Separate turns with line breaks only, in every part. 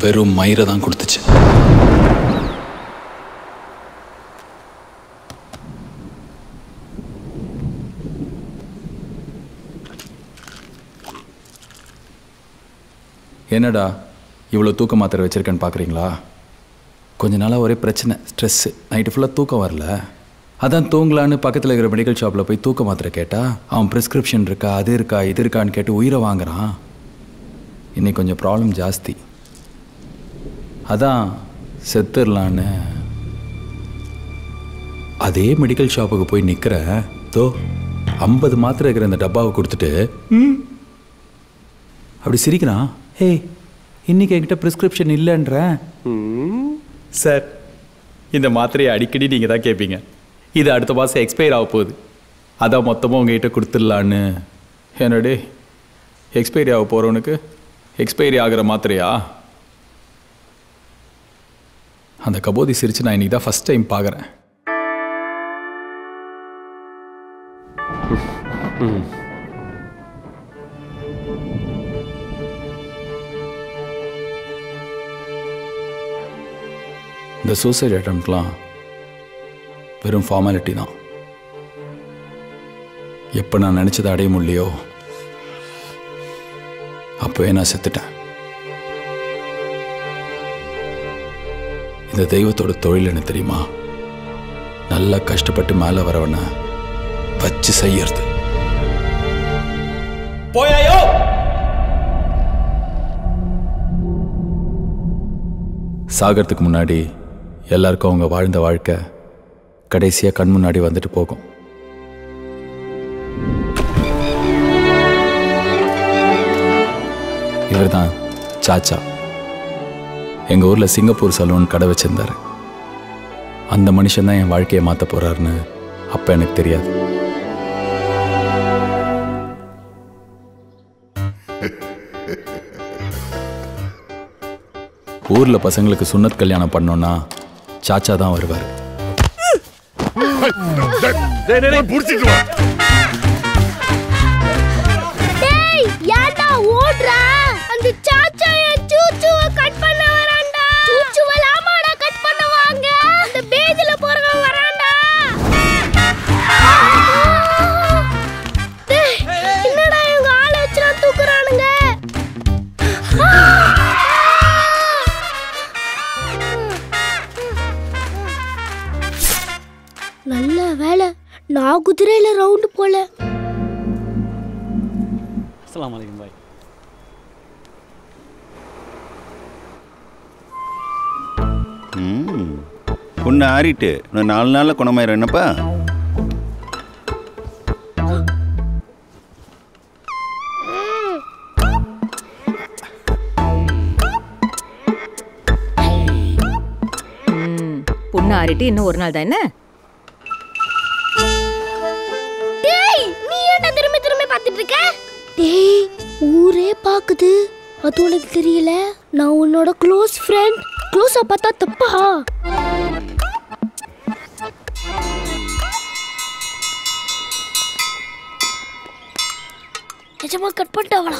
வெறும் மயிரை தான் கொடுத்துச்சு என்னடா இவ்வளோ தூக்க மாத்திரை வச்சிருக்கேன்னு பார்க்குறீங்களா கொஞ்ச நாளாக ஒரே பிரச்சனை ஸ்ட்ரெஸ்ஸு நைட்டு ஃபுல்லாக தூக்கம் வரல அதான் தூங்கலான்னு பக்கத்தில் இருக்கிற மெடிக்கல் ஷாப்பில் போய் தூக்க மாத்திரை கேட்டால் அவன் ப்ரிஸ்கிரிப்ஷன் இருக்கா அது இருக்கா இது இருக்கான்னு கேட்டு உயிரை வாங்குறான் இன்னைக்கு கொஞ்சம் ப்ராப்ளம் ஜாஸ்தி அதான் செத்துடலான்னு அதே மெடிக்கல் ஷாப்புக்கு போய் நிற்கிறேன் தோ ஐம்பது மாத்திரை இருக்கிற அந்த டப்பாவை கொடுத்துட்டு "ம்." அப்படி சிரிக்கிறான் ஹே இன்னைக்கு என்கிட்ட ப்ரிஸ்கிரிப்ஷன் இல்லைன்ற சார் இந்த மாத்திரையை அடிக்கடி நீங்கள் தான் கேட்பீங்க இது அடுத்த மாதம் எக்ஸ்பயர் ஆக போகுது அதான் மொத்தமாக உங்ககிட்ட கொடுத்துடலான்னு என்னடே எக்ஸ்பைரி ஆக போகிறவனுக்கு எக்ஸ்பைரி ஆகிற மாத்திரையா அந்த கபோதி சிரிச்சு நான் இன்னைக்கு தான் ஃபஸ்ட் டைம் பார்க்குறேன் இந்த சூசைட் அட்டம்ப்ட்லாம் வெறும் ஃபார்மாலிட்டி தான் எப்போ நான் நினச்சதை அடைய முடியலையோ அப்போவே நான் செத்துட்டேன் இந்த தெய்வத்தோட தொழில் என்ன தெரியுமா நல்லா கஷ்டப்பட்டு மேலே வரவன வச்சு செய்யறது
போயாயோ
சாகிறதுக்கு முன்னாடி எல்லாருக்கும் அவங்க வாழ்ந்த வாழ்க்கை கடைசியாக கண் முன்னாடி வந்துட்டு போகும் இவர் தான் சாச்சா எங்கள் ஊரில் சிங்கப்பூர் சலூன் கடை வச்சிருந்தாரு அந்த மனுஷன் தான் என் வாழ்க்கையை மாற்ற போறாருன்னு அப்போ எனக்கு தெரியாது ஊரில் பசங்களுக்கு சுன்னத் கல்யாணம் பண்ணோன்னா சாச்சா தான் வருவார்
டேய் ஏன்டா ஓடுற அந்த சாச்சா என் சூச்சுவ கட் பண்ண வரான்டா சூச்சுவ லாமாடா கட் பண்ணுவாங்க அந்த பேஜ்ல போறவன் வரான்டா டேய் என்னடா இவங்க ஆளை வச்சு தூக்குறானுங்க நல்ல வேலை நான் குதிரையில ரவுண்டு போல
அஸ்ஸலாமு அலைக்கும் பாய்
ம் உன்னை ஆறிட்டு இன்னும் நாலு நாளில் குணமாயிரும் என்னப்பா
புண்ணு ஆறிட்டு இன்னும் ஒரு நாள் தான் என்ன
டேய் நீ என்ன திரும்பி திரும்பி பார்த்துட்டு இருக்க டேய் ஊரே பாக்குது அது உனக்கு தெரியல நான் உன்னோட க்ளோஸ் ஃப்ரெண்ட் க்ளோஸா பார்த்தா தப்பா நிஜமா கட் பண்ணிட்டாவளா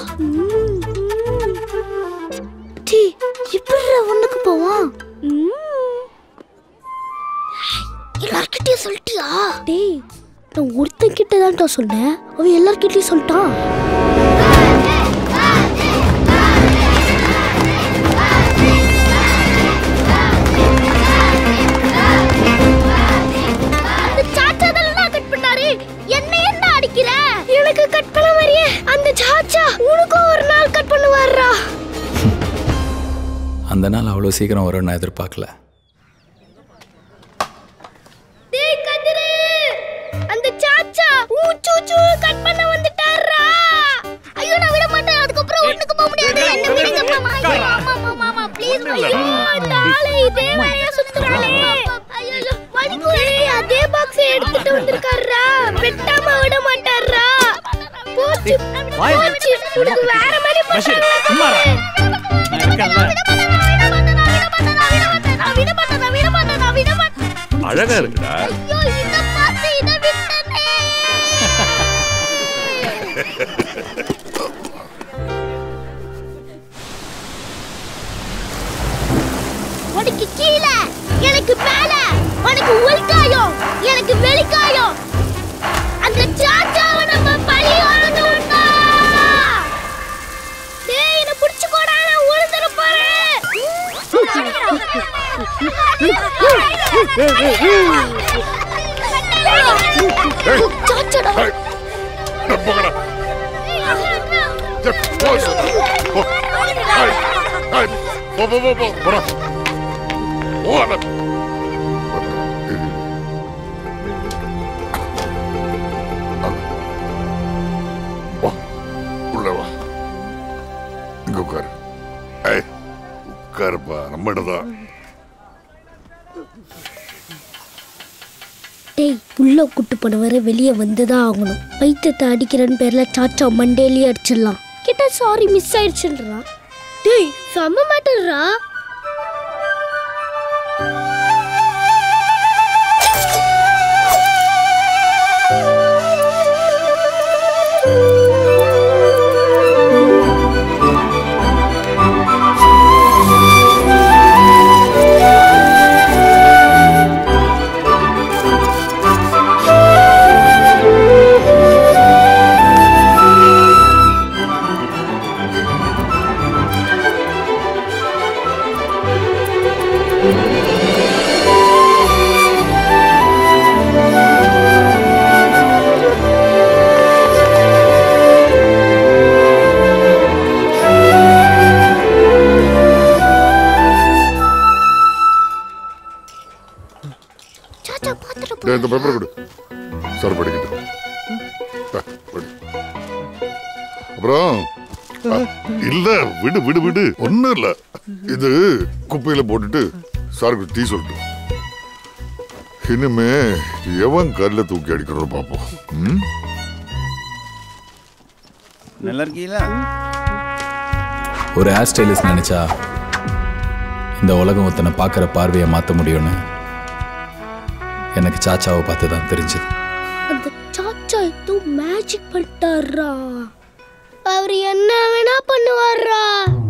டீ எப்படி ஒண்ணுக்கு போவான் எல்லார்கிட்டயும் சொல்லிட்டியா டேய் நான் ஒருத்தன் கிட்ட தான் சொன்னேன் அவன் எல்லார்கிட்டயும் சொல்லிட்டான் அந்த சாச்சா தானே கட் பண்ணாரு என்ன என்ன அடிக்கிற எனக்கு கட் பண்ண மாதிரியே அந்த சாச்சா உனக்கும் ஒரு நாள் கட் பண்ணுவாரா
அந்த நாள் அவ்வளோ சீக்கிரம் வரும்னு நான் எதிர்பார்க்கல
டேய் கதிரு அந்த சாச்சா ஊச்சூச்சு கட் பண்ண வந்துட்டாரா ஐயோ நான் விட மாட்டேன் அதுக்கப்புறம் ஒண்ணுக்கு போக முடியாது என்ன விடுங்க மாமா ஐயோ மாமா மாமா ப்ளீஸ் ஐயோ அந்த ஆளை இதே வழியா சுத்துறாளே ஐயோ வலிக்குதே அதே பாக்ஸ் எடுத்துட்டு வந்திருக்காரா வெட்டாம விட மாட்டாரா போச்சு
வாய்.
போச்சு உனக்கு வேற மாதிரி
பஷீர்,
பண்ணாங்க.
சும்மா இரு. நான் இருக்கேன்ல.
நான் விட மாட்டேன் நான் விட மாட்டேன் நான் விட மாட்டேன்
அழகா இருக்குடா
ஐயோ இத பார்த்து இத விட்டனே எனக்கு மேல உனக்கு உள்காயம் எனக்கு வெளிக்காயம் அந்த சாச்சாவை நம்ம பழி வாங்கணும்டா டேய் என்ன புடிச்சுக்கோடா நான் உழுந்துற போறேன் சாச்சாடா
ஏய், இந்த போங்கடா. ஏய், போ சொன்னா. போ. ஏய், ஏய், போ, போ, போ, போ, போடா. போ, அண்ணா. இரு. வா, உள்ள வா இங்க உட்காரு ஏய் உட்காருப்பா நம்ம இடம்தான்
டேய் உள்ள கூட்டு போனவரை வெளியே வந்துதான் ஆகணும் வைத்தியத்தை அடிக்கிறன்னு பேர்ல சாச்சா மண்டேலயே அடிச்சிடலாம் கிட்ட சாரி மிஸ் ஆயிடுச்சுன்றான் டேய் செம்ம மாட்டேன்றா சாச்சா பாத்துட்டு
டேய், இந்த பேப்பர் கொடு சார் படிக்கட்டும் ஆ, படி. அப்புறம் ஆ, இல்ல விடு விடு விடு ஒண்ணும் இல்ல இது குப்பையில போட்டுட்டு சாருக்கு டீ சொல்லிட்டு இனிமே எவன் கல்ல தூக்கி அடிக்கிறோம் பாப்போம் ம்?
நல்லா இருக்கீங்களா
ஒரு ஹேர் ஸ்டைலிஸ்ட் நினைச்சா இந்த உலகம் ஒருத்தனை பார்க்குற பார்வையை மாற்ற முடியும்னு எனக்கு சாச்சாவை பார்த்து தான் தெரிஞ்சது
அந்த சாச்சா ஏதோ மேஜிக் பண்ணிட்டாரா அவர் என்ன வேணா பண்ணுவாரா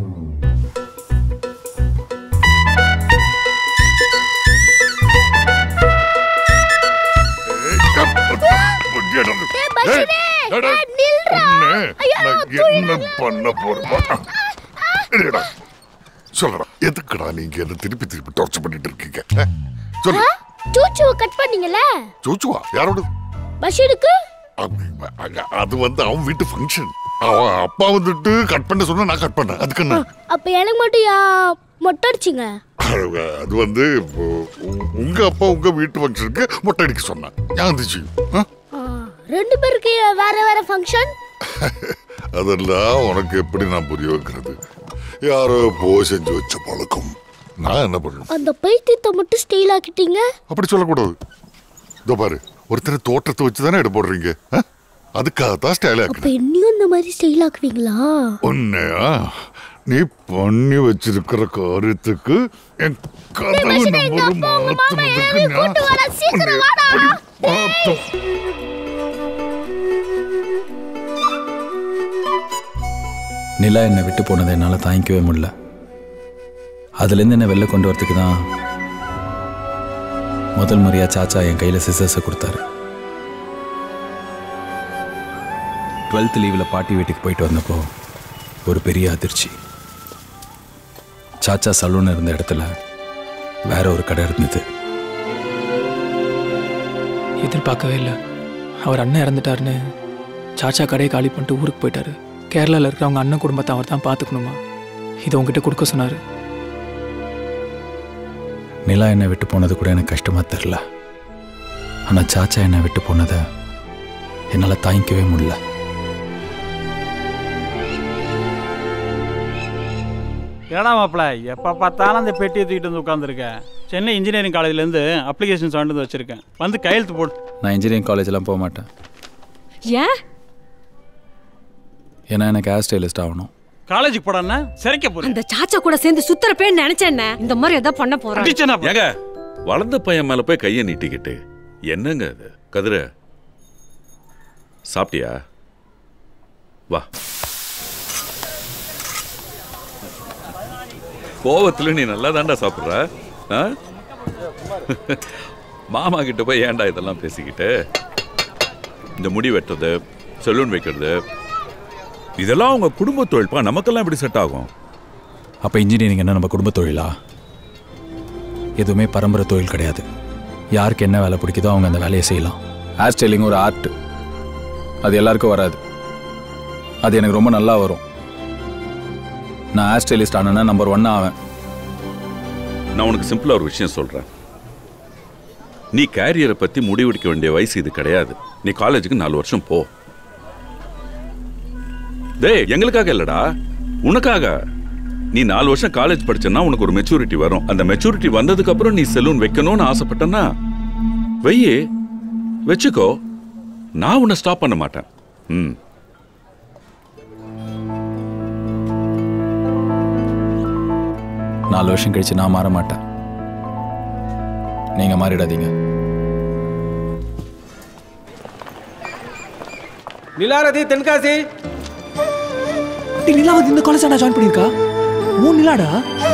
ஏய், கப், புட்டி அடங்கு. ஏய், டேய், டேய்,
நில்றா.
உன்னை
ஐயோ,
நான் என்ன பண்ண போறேன் இருடா. சொல்லுடா எதுக்குடா நீங்க என்ன திருப்பி திருப்பி டார்ச்சர் பண்ணிட்டு இருக்கீங்க ஆ? சொல்லு
சூச்சுவை கட் பண்ணீங்கல்ல
சூச்சுவா யாரோட
பஷீருக்கு
அது- அங்க- அது வந்து அவன் வீட்டு ஃபங்க்ஷன் அவன் அப்பா வந்துட்டு கட் பண்ண சொன்னா நான் கட் பண்ணேன் அதுக்கு என்ன
அப்ப எனக்கு மட்டும் யா மொட்டை அடிச்சிங்க
அது- அது வந்து இப்போ உ- உங்க அப்பா உங்க வீட்டு ஃபங்க்ஷனுக்கு மொட்டை அடிக்க சொன்னான் ஞாபகம் இருந்துச்சு ஆ?
ஆ, ரெண்டு பேருக்கு வேற வேற ஃபங்க்ஷன்
அதெல்லாம் உனக்கு எப்படி நான் புரிய வைக்கிறது யாரோ போ செஞ்சு வச்ச பழக்கம் நான் என்ன பண்ணணும்
அந்த பைத்தியத்தை மட்டும் ஸ்டைல் ஆக்கிட்டீங்க
அப்படி சொல்லக்கூடாது இதோ பாரு ஒருத்தர் தோற்றத்தை வச்சு தானே எடை போடுறீங்க ஆ? அதுக்காகத்தான் ஸ்டைல்
அப்ப
ஆக்குறேன்
என்னையும் இந்த மாதிரி ஸ்டைல் ஆக்குவீங்களா
உன்னையா நீ பண்ணி வச்சிருக்கிற காரியத்துக்கு என் கதவு நம்பர் மாத்துனதுக்கு நான் உன்னை எப்படி மாத்தும்
நிலா என்னை விட்டு போனதை என்னால் தாங்கிக்கவே முடியல அதுலேருந்து என்னை வெளில கொண்டு வரதுக்கு தான் முதல் முறையாக சாச்சா என் கையில் சிசர்ஸை கொடுத்தாரு டுவெல்த் லீவில் பாட்டி வீட்டுக்கு போயிட்டு வந்தப்போ ஒரு பெரிய அதிர்ச்சி சாச்சா சலூன் இருந்த இடத்துல வேற ஒரு கடை இருந்தது
எதிர்பார்க்கவே இல்லை அவர் அண்ணன் இறந்துட்டாருன்னு சாச்சா கடையை காலி பண்ணிட்டு ஊருக்கு போயிட்டாரு கேரளாவில் இருக்கிற அவங்க அண்ணன் குடும்பத்தை அவர் தான் பார்த்துக்கணுமா இதை உங்ககிட்ட கொடுக்க சொன்னார்
நிலா என்னை விட்டு போனது கூட எனக்கு கஷ்டமாக தெரில ஆனால் சாச்சா என்னை விட்டு போனதை என்னால் தாங்கிக்கவே முடியல
என்னடா மாப்பிள எப்போ பார்த்தாலும் அந்த பெட்டியை தூக்கிட்டு வந்து உட்காந்துருக்க சென்னை இன்ஜினியரிங் காலேஜ்லேருந்து அப்ளிகேஷன்ஸ் வாங்கிட்டு வந்து வச்சுருக்கேன் வந்து கையெழுத்து போடு
நான் இன்ஜினியரிங் காலேஜெலாம் போக மாட்டேன்
ஏன்
ஏன்னா எனக்கு ஹேர் ஸ்டைலிஸ்ட் ஆகணும்
காலேஜுக்கு போடான்னா சிறைக்க போகிறேன்
அந்த சாச்சா கூட சேர்ந்து சுத்துறப்பேன்னு நினைச்சேன் இந்த மாதிரி ஏதாவது பண்ண போறேன்
அடிச்சேனா
ஏங்க வளர்ந்த பையன் மேல போய் கையை நீட்டிக்கிட்டு என்னங்க அது கதிர சாப்பிட்டியா வா கோவத்துல நீ நல்லா தாண்டா சாப்பிட்ற ஆ? மாமா கிட்ட போய் ஏன்டா இதெல்லாம் பேசிக்கிட்டு இந்த முடி வெட்டுறது செலூன் வைக்கிறது இதெல்லாம் உங்க குடும்ப தொழில்ப்பா நமக்கெல்லாம் எப்படி செட் ஆகும்
அப்போ இன்ஜினியரிங் என்ன நம்ம குடும்ப தொழிலா எதுவுமே பரம்பரை தொழில் கிடையாது யாருக்கு என்ன வேலை பிடிக்குதோ அவங்க அந்த வேலையை செய்யலாம் ஹேர் ஸ்டைலிங் ஒரு ஆர்ட் அது எல்லாருக்கும் வராது அது எனக்கு ரொம்ப நல்லா வரும் நான் ஹேர் ஸ்டைலிஸ்ட் ஆனேன்னா நம்பர் ஒன் ஆவேன்
நான் உனக்கு சிம்பிளா ஒரு விஷயம் சொல்றேன் நீ கேரியரை பத்தி முடிவெடுக்க வேண்டிய வயசு இது கிடையாது நீ காலேஜுக்கு நாலு வருஷம் போ டேய் எங்களுக்காக இல்லடா உனக்காக நீ நாலு வருஷம் காலேஜ் படிச்சனா உனக்கு ஒரு மெச்சூரிட்டி வரும் அந்த மெச்சூரிட்டி வந்ததுக்கு அப்புறம் நீ செலூன் வைக்கணும்னு ஆசைப்பட்டனா வெய்யே வச்சுக்கோ நான் உன்னை ஸ்டாப் பண்ண மாட்டேன் ம்
நாலு வருஷம் கழிச்சு நான் மாற மாட்டேன் நீங்க மாறிடாதீங்க
நிலாரதி தென்காசி
டேய், நிலாவதி இந்த காலேஜ் நான் ஜாயின் பண்ணியிருக்கா மூணு நிலாடா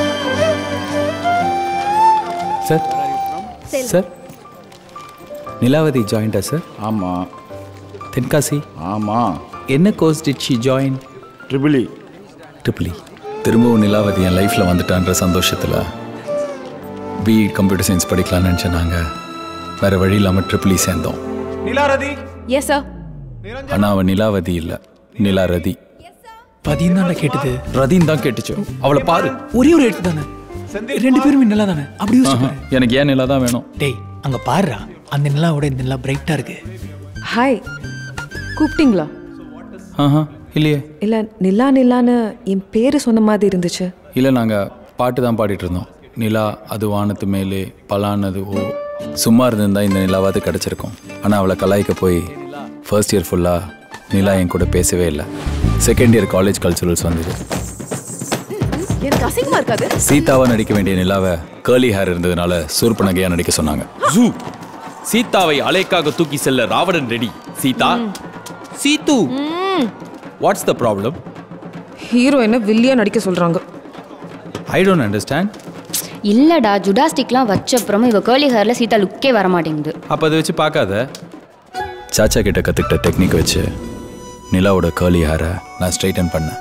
சார் சார் நிலாவதி ஜாயின்டா சார்
ஆமாம்
தென்காசி
ஆமாம்
என்ன கோர்ஸ் டிட் ஷி ஜாயின்
ட்ரிபிளி
ட்ரிபிளி திரும்பவும் நிலாவதி என் லைஃப்பில் வந்துட்டான்ற சந்தோஷத்தில் பி கம்ப்யூட்டர் சயின்ஸ் படிக்கலாம்னு நினச்சேன் நாங்கள் வேறு வழி இல்லாமல் ட்ரிபிளி சேர்ந்தோம்
நிலாரதி
எஸ் சார்
ஆனால் அவன் நிலாவதி இல்லை நிலா ரதி
பதியம் தான் கேட்டது
ரதின்னு தான் கேட்டுச்சு அவளை பாரு
ஒரே ஒரு எழுத்து தானே ரெண்டு பேருமே நிலா தானே அப்படி யோசிச்சு
ஆஹா,
பாரு.
எனக்கு ஏன் நிலா தான் வேணும்
டேய் அங்க பாருடா அந்த நிலாவோட இந்த நிலா பிரைட்டா இருக்கு
ஹாய் கூப்பிட்டீங்களா
ஆஹா இல்லையே
இல்லை நிலா நிலான்னு என் பேர் சொன்ன மாதிரி இருந்துச்சு
இல்லை நாங்கள் பாட்டு தான் பாடிட்டு இருந்தோம் நிலா அது வானத்து மேலே பலானது ஓ சும்மா இருந்திருந்தா இந்த நிலாவாவது கிடச்சிருக்கும் ஆனால் அவளை கலாய்க்க போய் ஃபர்ஸ்ட் இயர் ஃபுல்லாக நிலா என் கூட பேசவே இல்லை செகண்ட் இயர் காலேஜ் கல்ச்சுரல்ஸ் வந்தது
எனக்கு அசிங்கமா இருக்காது
சீதாவா நடிக்க வேண்டிய நிலாவை கேர்லி ஹேர் இருந்ததுனால சூர்ப நகையா நடிக்க சொன்னாங்க
ஜூ சீதாவை அலைக்காக தூக்கி செல்ல Ravanan ready Seetha Seethu what's the problem
hero என்ன வில்லியா நடிக்க சொல்றாங்க
ஐ டோன்ட் அண்டர்ஸ்டாண்ட்
இல்லடா ஜுடாஸ்டிக்லாம் வச்ச அப்புறமா இவ கேர்லி ஹேர்ல சீதா லுக்கே வர மாட்டேங்குது
அப்போ அதை வச்சு பார்க்காத சாச்சா கிட்ட கற்றுக்கிட்ட டெக்னிக் வச்சு நிலாவோட கேர்லி ஹேரை நான் ஸ்ட்ரைட்டன் பண்ணேன்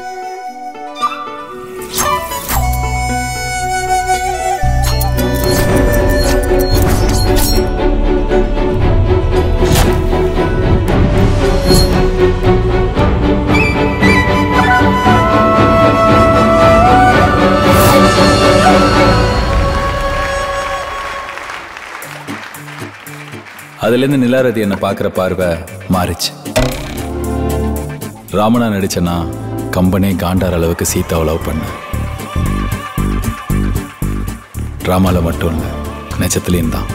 அதுலேருந்து நிலாரதி என்னை பார்க்குற பார்வை மாறிச்சு ராமனா நடிச்சேன்னா கம்பனே காண்டார் அளவுக்கு சீதாவை லவ் பண்ணேன் ட்ராமாவில் மட்டும் இல்லை நெச்சத்துலேயும் தான்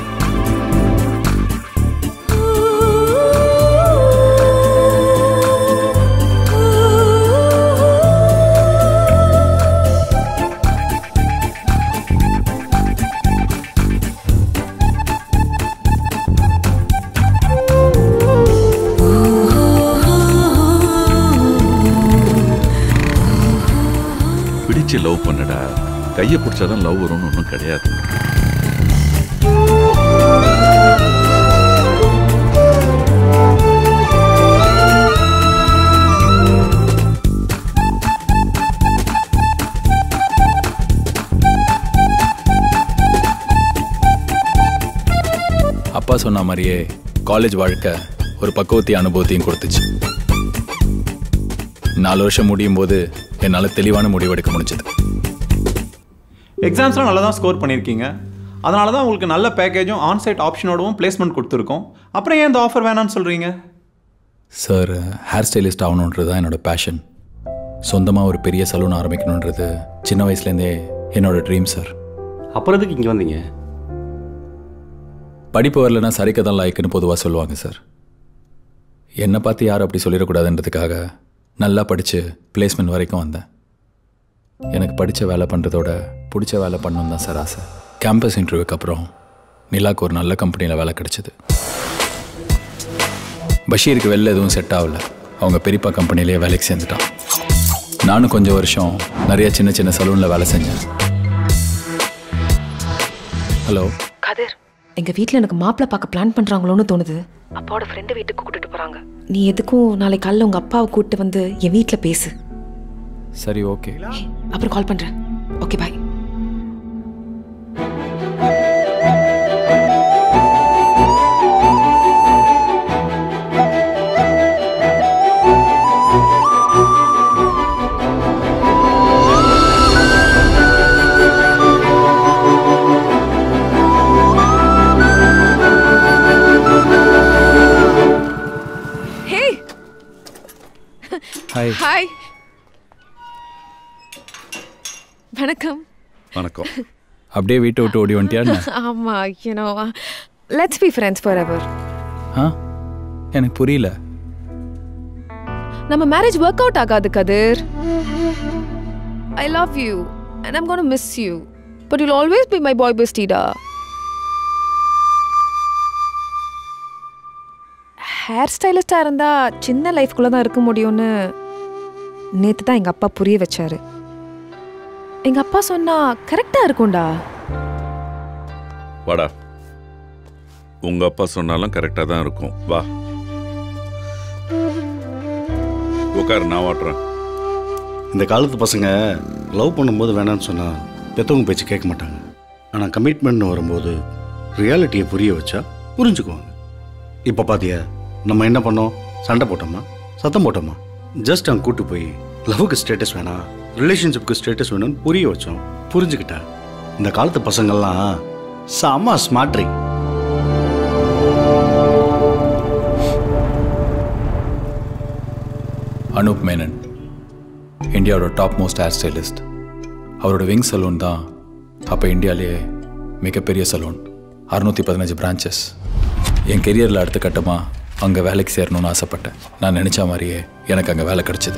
பிடிச்சு லவ் பண்ணடா கையை பிடிச்சாதான் லவ் வரும்னு ஒன்றும் கிடையாது
அப்பா சொன்ன மாதிரியே காலேஜ் வாழ்க்கை ஒரு பக்குவத்தி அனுபவத்தையும் கொடுத்துச்சு நாலு வருஷம் முடியும் போது என்னால் தெளிவான முடிவெடுக்க முடிஞ்சது
எக்ஸாம்ஸ்லாம் நல்லா தான் ஸ்கோர் பண்ணியிருக்கீங்க அதனால தான் உங்களுக்கு நல்ல பேக்கேஜும் ஆன்சைட் ஆப்ஷனோடவும் பிளேஸ்மெண்ட் கொடுத்துருக்கோம் அப்புறம் ஏன் இந்த ஆஃபர் வேணாம்னு சொல்கிறீங்க
சார் ஹேர் ஸ்டைலிஸ்ட் ஆகணுன்றது தான் என்னோட பேஷன் சொந்தமாக ஒரு பெரிய சலூன் ஆரம்பிக்கணுன்றது சின்ன வயசுலேருந்தே என்னோட ட்ரீம் சார்
அப்புறம் எதுக்கு இங்கே வந்தீங்க
படிப்பு வரலன்னா சரிக்க தான் லாய்க்குன்னு பொதுவாக சொல்லுவாங்க சார் என்னை பார்த்து யாரும் அப்படி சொல்லிடக்கூடாதுன்றதுக்காக நல்லா படித்து பிளேஸ்மெண்ட் வரைக்கும் வந்தேன் எனக்கு படித்த வேலை பண்ணுறதோட பிடிச்ச வேலை பண்ணணும் தான் சார் ஆசை கேம்பஸ் இன்டர்வியூக்கு அப்புறம் நிலாக்கு ஒரு நல்ல கம்பெனியில் வேலை கிடைச்சிது பஷீருக்கு வெளில எதுவும் செட் ஆகல அவங்க பெரியப்பா கம்பெனிலேயே வேலைக்கு சேர்ந்துட்டான் நானும் கொஞ்சம் வருஷம் நிறைய சின்ன சின்ன சலூனில் வேலை செஞ்சேன் ஹலோ
கதிர் எங்க வீட்ல எனக்கு மாப்பிள்ளை பார்க்க பிளான் பண்றாங்களோன்னு தோணுது அப்பாவோட ஃப்ரெண்டு வீட்டுக்கு கூட்டிட்டு போறாங்க நீ எதுக்கும் நாளை காலைல உங்க அப்பாவை கூட்டிட்டு வந்து என் வீட்ல பேசு
சரி ஓகே
அப்புறம் கால் பண்றேன் okay bye hey
hi
hi வணக்கம்
வணக்கம்
அப்படியே வீட்டை விட்டு ஓடி வந்துட்டியான்னு
ஆமா you know let's be friends forever
ஆ எனக்கு புரியல
நம்ம மேரேஜ் ஒர்க் அவுட் ஆகாது Kathir I love you and I'm gonna miss you but you'll always be my boy பெஸ்டீடா ஹேர் ஸ்டைலிஸ்டாக இருந்தால் சின்ன லைஃப்குள்ளே தான் இருக்க முடியும்னு நேற்று தான் எங்கள் அப்பா புரிய வச்சாரு எங்கள் அப்பா சொன்னா கரெக்டாக இருக்கும்டா
வாடா உங்க அப்பா சொன்னாலும் கரெக்டா தான் இருக்கும் வா உட்காரு நான் வாட்டுறேன்
இந்த காலத்து பசங்க லவ் பண்ணும்போது வேணாம்னு சொன்னால் பெற்றவங்க பேச்சு கேட்க மாட்டாங்க ஆனால் கமிட்மெண்ட்னு வரும்போது ரியாலிட்டியை புரிய வச்சா புரிஞ்சுக்குவாங்க இப்போ பாத்தியா நம்ம என்ன பண்ணோம் சண்டை போட்டோமா சத்தம் போட்டோமா ஜஸ்ட் அங்கே கூட்டு போய் லவ்வுக்கு ஸ்டேட்டஸ் வேணாம் ரிலேஷன்ஷிப்க்கு ஸ்டேட்டஸ் வேணும்னு புரிய வச்சோம் புரிஞ்சுக்கிட்டா இந்த காலத்து பசங்கள்லாம் செம்ம ஸ்மார்ட்ரி
அனூப் மேனன் இந்தியாவோட டாப் மோஸ்ட் ஹேர் ஸ்டைலிஸ்ட் அவரோட விங் சலூன் தான் அப்போ இந்தியாவிலேயே மிகப்பெரிய சலூன் அறுநூற்றி பதினஞ்சு பிரான்ச்சஸ் என் கெரியரில் அடுத்த கட்டமாக அங்கே வேலைக்கு சேரணும்னு ஆசைப்பட்டேன் நான் நினச்ச மாதிரியே எனக்கு அங்கே வேலை கிடைச்சிது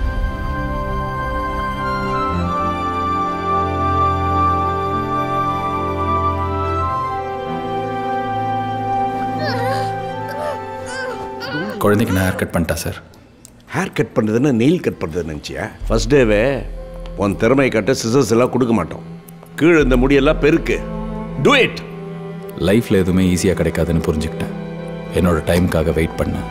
குழந்தைக்கு நான் ஹேர் கட் பண்ணிட்டேன் சார்
ஹேர் கட் பண்ணுறதுன்னா நெயில் கட் பண்ணுறது நினச்சியா ஃபர்ஸ்ட் டேவே உன் திறமையை கட்ட சிசர்ஸ் எல்லாம் கொடுக்க மாட்டோம் கீழே இந்த முடியெல்லாம் பெருக்கு டூ இட்
லைஃப்பில் எதுவுமே ஈஸியாக கிடைக்காதுன்னு புரிஞ்சுக்கிட்டேன் என்னோட டைமுக்காக வெயிட் பண்ணேன்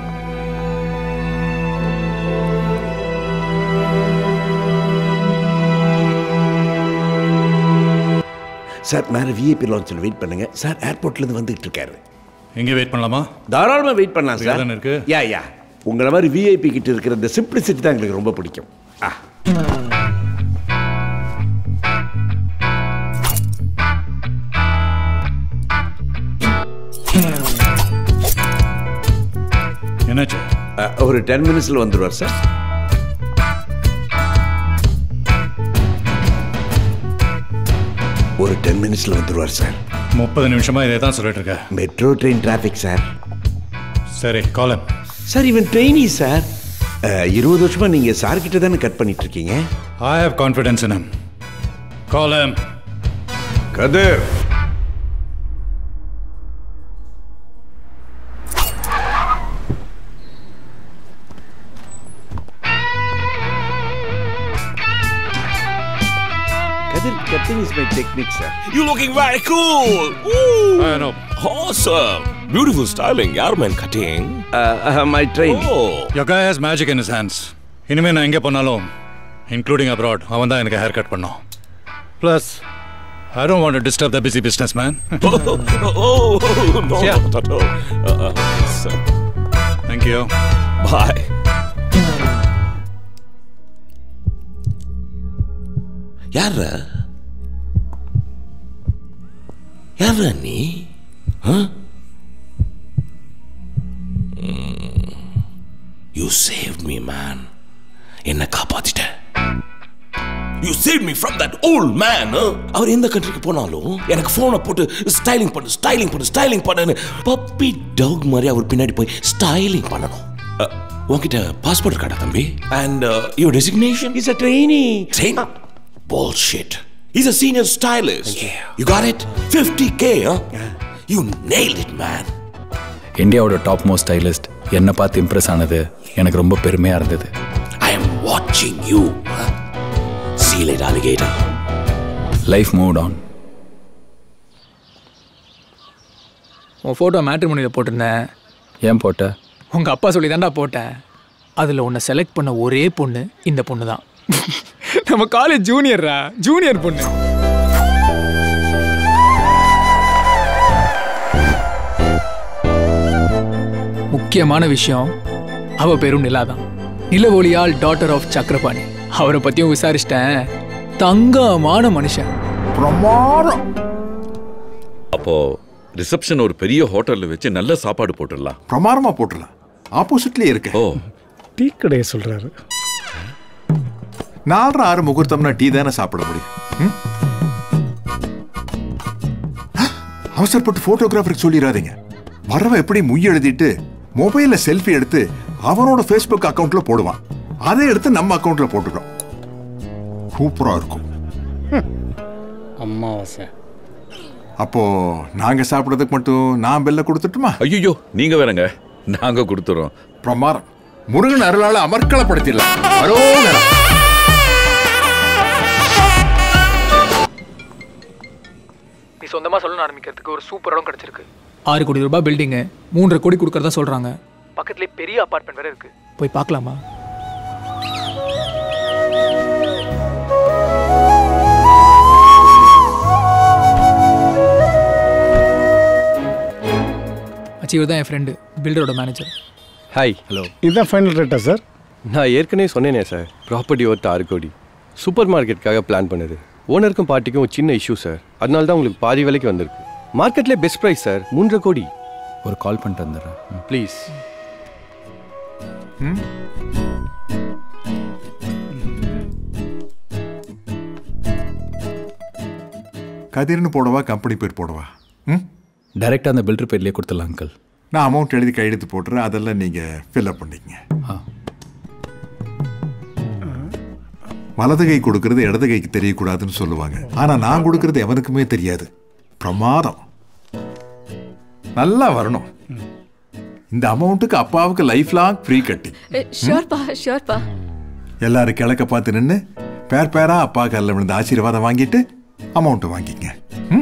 சார் மேலே விஐபி லான்ச்சில் வெயிட் பண்ணுங்க சார் ஏர்போர்ட்லேருந்து வந்துகிட்டு இருக்காரு
எங்கே வெயிட் பண்ணலாமா
தாராளமாக வெயிட் பண்ணலாம் சார்
தானே இருக்கு
யா யா உங்களை மாதிரி விஐபி கிட்ட இருக்கிற இந்த சிம்பிளிசிட்டி தான் எங்களுக்கு ரொம்ப பிடிக்கும் ஆ
என்னாச்சு
அஹ், ஒரு டென் மினிட்ஸில் வந்துடுவார் சார் ஒரு டென் மினிட்ஸில் வந்துடுவார் சார்
முப்பது நிமிஷமா இதே தான் சொல்லிட்டு இருக்க
மெட்ரோ ட்ரெயின் டிராஃபிக் சார்
சரி காலம்
சார் இவன் ட்ரெயினி சார் அஹ், இருபது வருஷமா நீங்க சார் கிட்ட தானே கட் பண்ணிட்டு இருக்கீங்க
I have confidence in him காலம்
Kathir Kathir cutting is my technique sir
You looking very cool. Ooh.
I know.
Awesome. Beautiful styling. யார் man cutting?
My train
Oh.
Your guy has magic in his hands. இனிமே நான் எங்கே போனாலும் including abroad அவன் தான் எனக்கு hair cut பண்ணோம் plus I don't want to disturb the busy business man
oh, oh, no,
Yeah.
not at all. Uh, uh, so,
thank you
bye. யார யார நீ யூ சேவ் மீ மேன் என்ன காப்பாத்திட்ட you save me from that old man அவர் எந்த கண்ட்ரிக்கு போனாலும் எனக்கு ஃபோனை போட்டு ஸ்டைலிங் பண்ணு ஸ்டைலிங் பண்ணு ஸ்டைலிங் பண்ணுன்னு பப்பி டாக் மாதிரி அவர் பின்னாடி போய் ஸ்டைலிங் பண்ணணும் அஹ், உன்கிட்ட பாஸ்போர்ட் இருக்காடா தம்பி and your designation
is a trainee
Train? Bullshit. He's a senior stylist. You got it? 50k, huh? You nailed it, man.
இந்தியாவோட டாப் மோஸ்ட் ஸ்டைலிஸ்ட் என்னை பார்த்து இம்ப்ரெஸ் ஆனது எனக்கு ரொம்ப பெருமையாக இருந்தது
I am watching you. Huh? See you later, alligator.
Life move on
உன் photo மேட்ரிமோனியில் போட்டிருந்தேன்
ஏன் போட்ட
உங்கள் அப்பா சொல்லி தான்டா போட்டேன் அதில் உன்னை செலக்ட் பண்ண ஒரே பொண்ணு இந்த பொண்ணு தான் நம்ம காலேஜ் ஜூனியர்ரா ஜூனியர் பொண்ணு முக்கியமான விஷயம் அவ பேரும் நிலா தான் நிலவொளியால் டாட்டர் ஆஃப் சக்கரபாணி அவரை பற்றியும் விசாரிச்சிட்டேன் தங்கமான மனுஷன்
பிரமாதம்
அப்போ ரிசப்ஷன் ஒரு பெரிய ஹோட்டல்ல வச்சு நல்ல சாப்பாடு போட்டுடலாம்
பிரமாதமா போட்டுடலாம் ஆப்போசிட்லயே இருக்கு
ஓ
டீ கடையை சொல்றாரு நாலரை ஆறு முகூர்த்தம்னா டீ தானே சாப்பிட முடியும் ம்? அவசரப்பட்டு போட்டோகிராஃபருக்கு சொல்லிடாதீங்க வரவ எப்படி முய் எழுதிட்டு மொபைல்ல செல்ஃபி எடுத்து அவனோட ஃபேஸ்புக் அக்கவுண்ட்ல போடுவான் அதை எடுத்து நம்ம அக்கவுண்ட்ல போட்டுட்டோம் சூப்பரா இருக்கும்
அம்மாவாசை
அப்போ நாங்க சாப்பிடுறதுக்கு மட்டும் நான் பெல்ல கொடுத்துட்டுமா
ஐயோ நீங்க வேறங்க நாங்க கொடுத்துறோம்
பிரமாதம் முருகன் அருளால அமர்க்களப்படுத்திடலாம் அரோகரம்.
நீ சொந்தமாக சொல்லணும் ஆரம்பிக்கிறதுக்கு ஒரு சூப்பர் இடம் கிடச்சிருக்கு ஆறு கோடி ரூபாய் பில்டிங்கு மூன்றரை கோடி கொடுக்கறதா சொல்கிறாங்க பக்கத்துலேயே பெரிய அப்பார்ட்மெண்ட் வேற இருக்கு போய் பார்க்கலாமா அச்சீவர் தான் என் ஃப்ரெண்டு பில்டரோட மேனேஜர்
ஹாய் ஹலோ இதுதான் ஃபைனல் ரேட்டா சார் நான் ஏற்கனவே சொன்னேனே சார் ப்ராப்பர்ட்டி ஒர்த் ஆறு கோடி சூப்பர் மார்க்கெட்டுக்காக பிளான் பண்ணுது ஓனருக்கும் பார்ட்டிக்கும் ஒரு சின்ன இஷ்யூ சார் அதனால தான் உங்களுக்கு பாதி விலைக்கு வந்திருக்கு மார்க்கெட்லேயே பெஸ்ட் ப்ரைஸ் சார் மூன்றரை கோடி
ஒரு கால் பண்ணிட்டு வந்துடுறேன்
ப்ளீஸ்
கதிர்னு போடவா கம்பெனி பேர் போடவா ம்
டைரெக்டாக அந்த பில்டர் பேர்லேயே கொடுத்துடலாம் அங்கிள்
நான் அமௌண்ட் எழுதி கையெழுத்து போட்டுறேன் அதெல்லாம் நீங்க ஃபில்அப் பண்ணிக்கங்க வலது கை கொடுக்கறது இடது கைக்கு தெரியக்கூடாதுன்னு சொல்லுவாங்க ஆனா நான் கொடுக்கறது எவனுக்குமே தெரியாது பிரமாதம் நல்லா வரணும் இந்த அமௌண்ட்டுக்கு அப்பாவுக்கு லைஃப் லாங் ஃப்ரீ கட்டி
ஷோர்ப்பா ஷோர்ப்பா
எல்லாரும் கிழக்க பார்த்து நின்று பேர் பேரா அப்பா காலில் விழுந்து ஆசீர்வாதம் வாங்கிட்டு அமௌண்ட் வாங்கிக்க ம்?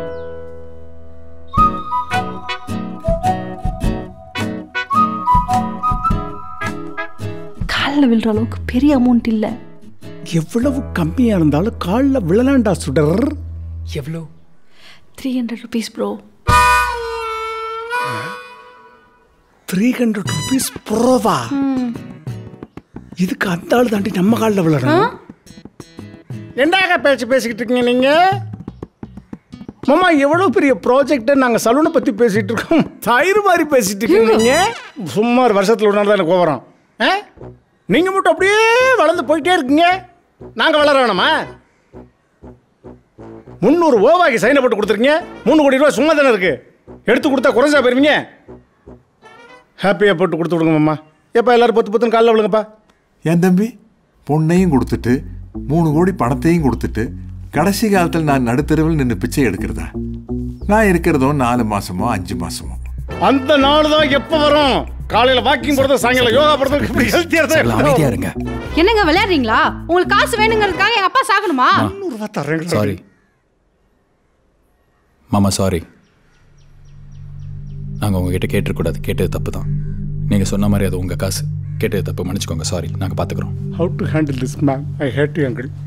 காலில் விழுற அளவுக்கு பெரிய அமௌண்ட் இல்லை
எவ்வளவு கம்மியா இருந்தாலும் காலில் விழலாண்டா சுடர்
எவ்வளோ
three hundred rupees bro
three hundred rupees ப்ரோவா இதுக்கு அந்த ஆள் தாண்டி நம்ம காலில் விழறோம் என்னங்க பேச்சு பேசிக்கிட்டு இருக்கீங்க நீங்க மாமா எவ்வளோ பெரிய ப்ராஜெக்ட்டை நாங்கள் சலூனை பற்றி பேசிகிட்டு இருக்கோம் தயிர் மாதிரி பேசிட்டு இருக்கீங்க சும்மா ஒரு வருஷத்தில் ஒரு நாள் தான் எனக்கு கோவரம் ஆ நீங்கள் மட்டும் அப்படியே வளர்ந்து போயிட்டே இருக்கீங்க நாங்கள் வளர வேணாமா முந்நூறு ஓவாக்கி சைனை போட்டு கொடுத்துருக்கீங்க மூணு கோடி ரூபா சும்மா தானே இருக்கு எடுத்து கொடுத்தா குறைஞ்சா போயிருவீங்க ஹாப்பியாக போட்டு கொடுத்து விடுங்க மாமா எப்போ எல்லாரும் பத்து பத்துன்னு காலைல விழுங்கப்பா
என் தம்பி பொண்ணையும் கொடுத்துட்டு மூணு கோடி பணத்தையும் கொடுத்துட்டு கடைசி காலத்தில் நான் நடுத்தருவில் நின்று பிச்சை எடுக்கிறதா நான் இருக்கிறதோ நாலு மாசமோ அஞ்சு மாசமோ
அந்த நாள் தான் எப்போ வரும் காலையில வாக்கிங் போறது சாயங்காலம் யோகா போறது இப்படி ஹெல்த்தியாக தான்
அமைதியா இருங்க
என்னங்க விளையாடுறீங்களா உங்களுக்கு காசு வேணுங்கிறதுக்காக எங்க அப்பா சாகணுமா
ரூபா தரேன்
சாரி மாமா சாரி நாங்கள் உங்ககிட்ட கேட்டிருக்கூடாது கேட்டது தப்பு தான் நீங்கள் சொன்ன மாதிரி அது உங்கள் காசு கேட்டது தப்பு மன்னிச்சுக்கோங்க சாரி நாங்கள் பார்த்துக்குறோம்
how to handle this ma'am I hate you uncle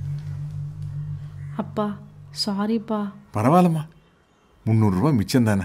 அப்பா சாரிப்பா
பரவாயில்லம்மா முந்நூறுரூவா மிச்சம் தானே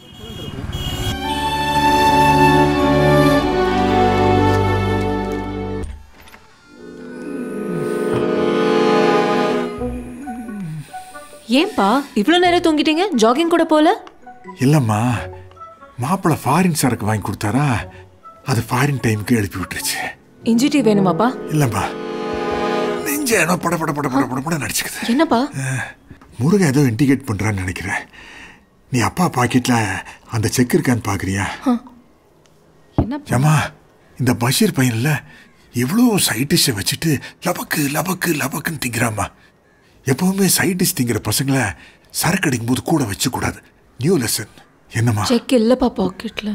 ஏன்பா இவ்வளோ நேரம் தூங்கிட்டீங்க ஜாகிங் கூட போல
இல்லைம்மா மாப்பிள்ளை ஃபாரின் சரக்கு வாங்கி கொடுத்தாரா அது ஃபாரின் டைமுக்கு எழுப்பி விட்டுருச்சு
இஞ்சி டீ வேணுமாப்பா
இல்லைம்மா நெஞ்ச ஏனோ பட பட பட பட பட பட நடிச்சுக்குது
என்னப்பா
முருகன் ஏதோ இண்டிகேட் பண்ணுறான்னு நினைக்கிறேன் நீ அப்பா பாக்கெட்டில் அந்த செக் இருக்கான்னு பார்க்குறியா ஏம்மா இந்த பஷீர் பையன்ல எவ்வளோ சைடிஷை வச்சுட்டு லபக்கு லபக்கு லபக்குன்னு திங்கிறாம்மா எப்பவுமே சைடிஷ் திங்கிற பசங்களை சரக்கு அடிக்கும் போது கூட வச்சுக்கூடாது நியூ லெசன் என்னம்மா
செக் இல்லப்பா பாக்கெட்ல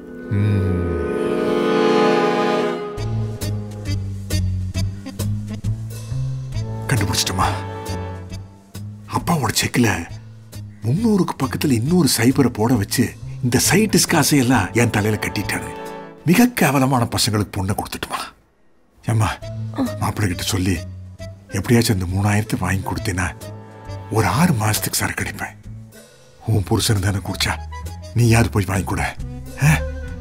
கண்டுபிடிச்சிட்டோமா அப்பாவோட செக்கில் முந்நூறுக்கு பக்கத்தில் இன்னொரு சைபரை போட வச்சு இந்த சைட்டிஸ் காசையெல்லாம் என் தலையில கட்டிட்டானு மிக கேவலமான பசங்களுக்கு பொண்ணை கொடுத்துட்டுமா ஏம்மா மாப்பிள்ளை கிட்ட சொல்லி எப்படியாச்சும் இந்த மூணாயிரத்து வாங்கி கொடுத்தேன்னா ஒரு ஆறு மாசத்துக்கு சரக்கு அடிப்பேன் உன் புருஷன் தானே குடிச்சா நீ யாரு போய் வாங்கி கொடு ஆ?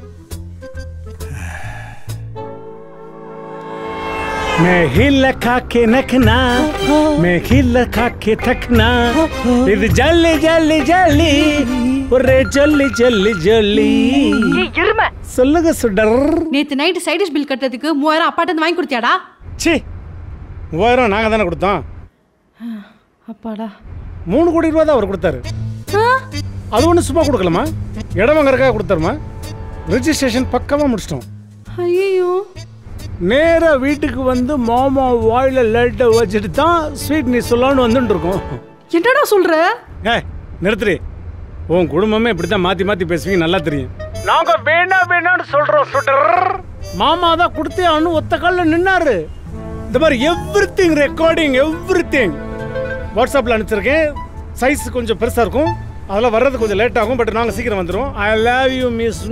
मैं हिल खा के नखना मैं हिल खा के थकना இது ஜல்லி ஜல்லி ஜல்லி ஒரே ஜல்லி ஜல்லி ஜல்லி சொல்லுங்க சுடர்
நேத்து நைட்டு சைடிஷ் பில் கட்டுறதுக்கு மூவாயிரம் அப்பாட்ட இருந்து வாங்கி கொடுத்தியாடா
சி மூவாயிரம் நாங்கள் தானே கொடுத்தோம்
அப்பாடா
மூணு கோடி ரூபா தான் அவர் கொடுத்தாரு அது ஒன்றும் சும்மா கொடுக்கலமா இடம் வாங்குறதுக்காக கொடுத்தாருமா ரெஜிஸ்ட்ரேஷன் பக்கமாக முடிச்சிட்டோம்
ஐயோ
நேரா வீட்டுக்கு வந்து மாமா வாயில லைட்டை வச்சுட்டு தான் ஸ்வீட் நீ சொல்லலாம்னு வந்துட்டு இருக்கோம்
என்னடா சொல்ற
ஏ நிறுத்துறி உன் குடும்பமே இப்படி தான் மாற்றி மாற்றி பேசுவீங்க நல்லா தெரியும் நாங்க வேணா வேணான்னு சொல்றோம் சுடர் மாமா தான் கொடுத்தே அனு ஒத்த காலில் நின்னாரு இந்த மாதிரி everything recording everything வாட்ஸ்அப்பில் அனுப்பிச்சிருக்கேன் சைஸ் கொஞ்சம் பெருசாக இருக்கும் அதெல்லாம் வர்றது கொஞ்சம் லேட் ஆகும் பட் நாங்கள் சீக்கிரம் வந்துடும் ஐ லவ் யூ மிஸ்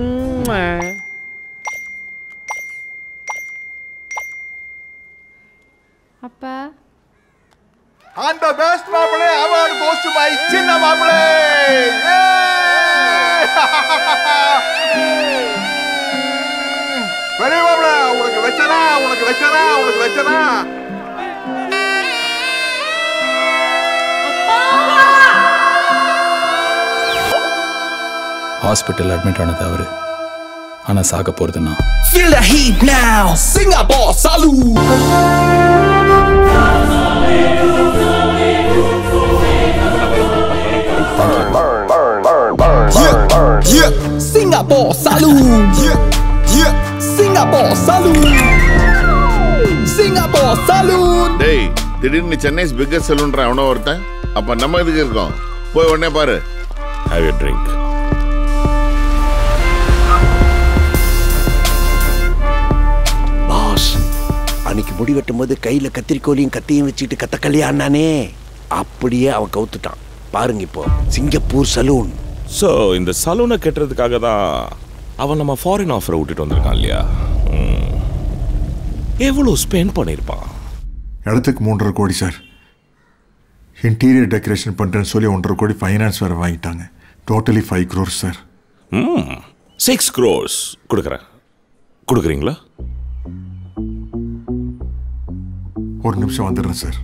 அப்பா
And the best மாப்பிளை award goes to my சின்ன மாப்பிளை பெரிய மாப்பிளை உனக்கு வச்சனா உனக்கு வச்சனா உனக்கு வச்சனா
ஹாஸ்பிட்டல் அட்மிட் ஆனது அவரு ஆனால் சாக போகிறது நான்
Feel the heat now, Singapore salute. Yeah, yeah, Singapore salute. Yeah, yeah, Singapore salute. Singapore salute.
டேய் திடீர்னு சென்னைஸ் பிக்கஸ்ட் செலூன்ற அவனோ ஒருத்தன் அப்ப நம்ம இதுக்கு இருக்கோம் போய் உடனே பாரு ஹேவ் யூ ட்ரிங்க்
பாஸ் அன்னைக்கு முடி வெட்டும் போது கையில கத்திரிக்கோலையும் கத்தியும் வச்சுட்டு கத்த கல்யாணானே அப்படியே அவன் கவுத்துட்டான் பாருங்க இப்போ சிங்கப்பூர் சலூன்
ஸோ இந்த சலூனை கட்டுறதுக்காக தான் அவன் நம்ம ஃபாரின் ஆஃபரை விட்டுட்டு வந்திருக்கான் இல்லையா ம். எவ்வளோ ஸ்பெண்ட் பண்ணியிருப்பான்
இடத்துக்கு மூன்றரை கோடி சார் இன்டீரியர் டெக்கரேஷன் பண்ணுறேன்னு சொல்லி ஒன்றரை கோடி ஃபைனான்ஸ் வேறு வாங்கிட்டாங்க totally five crores sir
hmm six crores கொடுக்குறேன் கொடுக்குறீங்களா
ஒரு நிமிஷம் வந்துடுறேன் சார்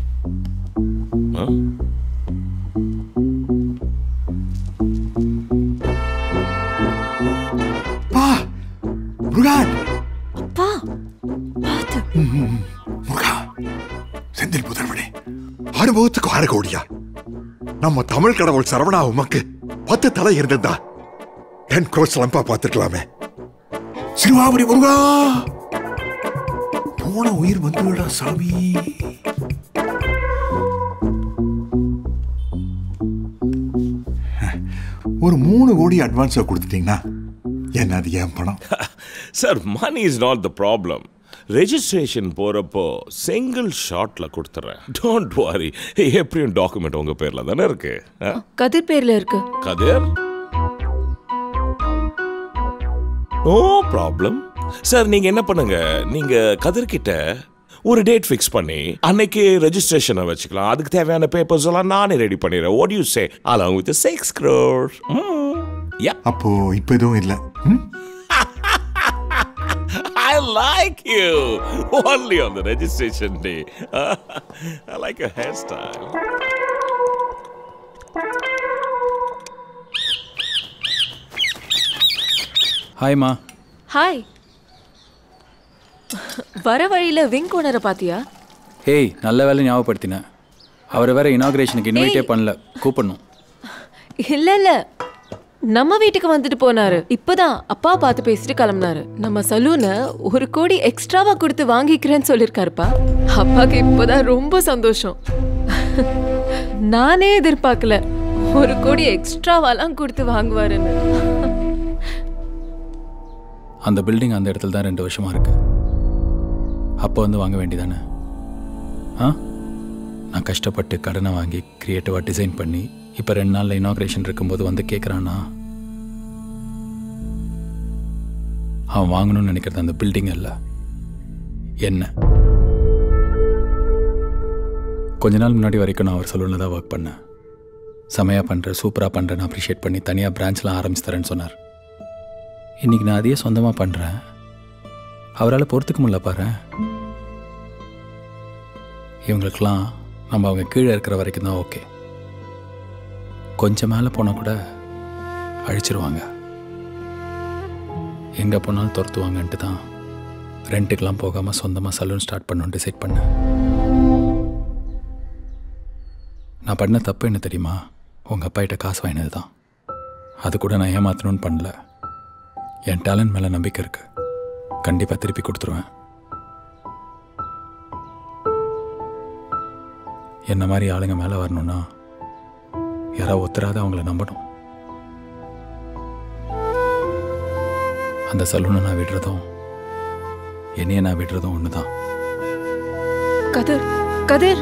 பா முருகன்
அப்பா பார்த்து
முருகா செந்தில் புதர்வனே அனுபவத்துக்கு ஆறு கோடியா நம்ம தமிழ் கடவுள் சரவணா உமக்கு பத்து தலை இருந்திருந்தா டென் க்ரோஸ் லம்பா பார்த்துக்கலாமே சிறுவாபுரி முருகா போன உயிர் வந்துவிடா சாமி ஒரு மூணு கோடி அட்வான்ஸா கொடுத்துட்டீங்கன்னா என்ன அது ஏன் பணம்
sir money is not the problem registration போகிறப்போ சிங்கிள் ஷாட்டில் கொடுத்துட்றேன் டோன்ட் வரி எப்படியும் டாக்குமெண்ட் உங்கள் பேரில் தானே இருக்கு ஆ?
கதிர் பேர்ல இருக்கு
கதிர் நோ ப்ராப்ளம் சார் நீங்க என்ன பண்ணுங்க நீங்க கதிர்கிட்ட ஒரு டேட் ஃபிக்ஸ் பண்ணி அன்னைக்கு ரெஜிஸ்ட்ரேஷனை வச்சுக்கலாம் அதுக்கு தேவையான பேப்பர்ஸ் எல்லாம் நானே ரெடி பண்ணிடுறேன் what you say along with six crore யா
அப்போ இப்ப எதுவும் இல்லை
I like you only on the registration day I like your hairstyle
ஹாய்மா
ஹாய் வர வழியில விங் ஓனரை பாத்தியா
ஹேய் நல்ல வேலை ஞாபகப்படுத்தினேன் அவரை வேற இனாகிரேஷனுக்கு இன்வைட்டே பண்ணல கூப்பிடணும்
இல்ல இல்ல நம்ம வீட்டுக்கு வந்துட்டு போனாரு இப்பதான் அப்பா பார்த்து பேசிட்டு கிளம்புனாரு நம்ம சலூனை ஒரு கோடி எக்ஸ்ட்ராவா கொடுத்து வாங்கிக்கிறேன்னு சொல்லிருக்காருப்பா அப்பாக்கு இப்பதான் ரொம்ப சந்தோஷம் நானே எதிர்பார்க்கல ஒரு கோடி எக்ஸ்ட்ராவாலாம் கொடுத்து வாங்குவாருன்னு
அந்த பில்டிங் அந்த இடத்துல தான் ரெண்டு வருஷமா இருக்கு அப்போ வந்து வாங்க வேண்டியதானே ஆ நான் கஷ்டப்பட்டு கடனை வாங்கி க்ரியேட்டிவாக டிசைன் பண்ணி இப்போ ரெண்டு நாளில் இனாக்ரேஷன் இருக்கும்போது வந்து கேட்குறானா அவன் வாங்கணும்னு நினைக்கிறது அந்த பில்டிங் அல்ல என்ன கொஞ்ச நாள் முன்னாடி வரைக்கும் நான் அவர் சலூனில் தான் ஒர்க் பண்ணேன் செமையாக பண்ணுற சூப்பராக பண்ணுறேன்னு அப்ரிஷியேட் பண்ணி தனியாக பிரான்ச்லாம் ஆரம்பிச்சு தரேன்னு சொன்னார் இன்றைக்கி நான் அதையே சொந்தமாக பண்ணுறேன் அவரால் பொறுத்துக்க முடியல பாரு இவங்களுக்கெல்லாம் நம்ம அவங்க கீழே இருக்கிற வரைக்கும் தான் ஓகே கொஞ்சம் மேலே போனால் கூட அழிச்சிருவாங்க எங்கே போனாலும் துரத்துவாங்கன்ட்டு தான் ரெண்ட்டுக்கெலாம் போகாமல் சொந்தமாக சலூன் ஸ்டார்ட் பண்ணணும்னு டிசைட் பண்ணேன் நான் பண்ண தப்பு என்ன தெரியுமா உங்கள் அப்பாகிட்ட காசு வாங்கினது தான் அது கூட நான் ஏமாத்தணும்னு பண்ணல என் டேலண்ட் மேலே நம்பிக்கை இருக்கு கண்டிப்பாக திருப்பி கொடுத்துருவேன் என்ன மாதிரி ஆளுங்க மேலே வரணும்னா யாராவது ஒத்துறாத அவங்கள நம்பணும் அந்த சலூனை நான் விடுறதும் என்னைய நான் விடுறதும் ஒன்று தான்
கதிர் கதிர்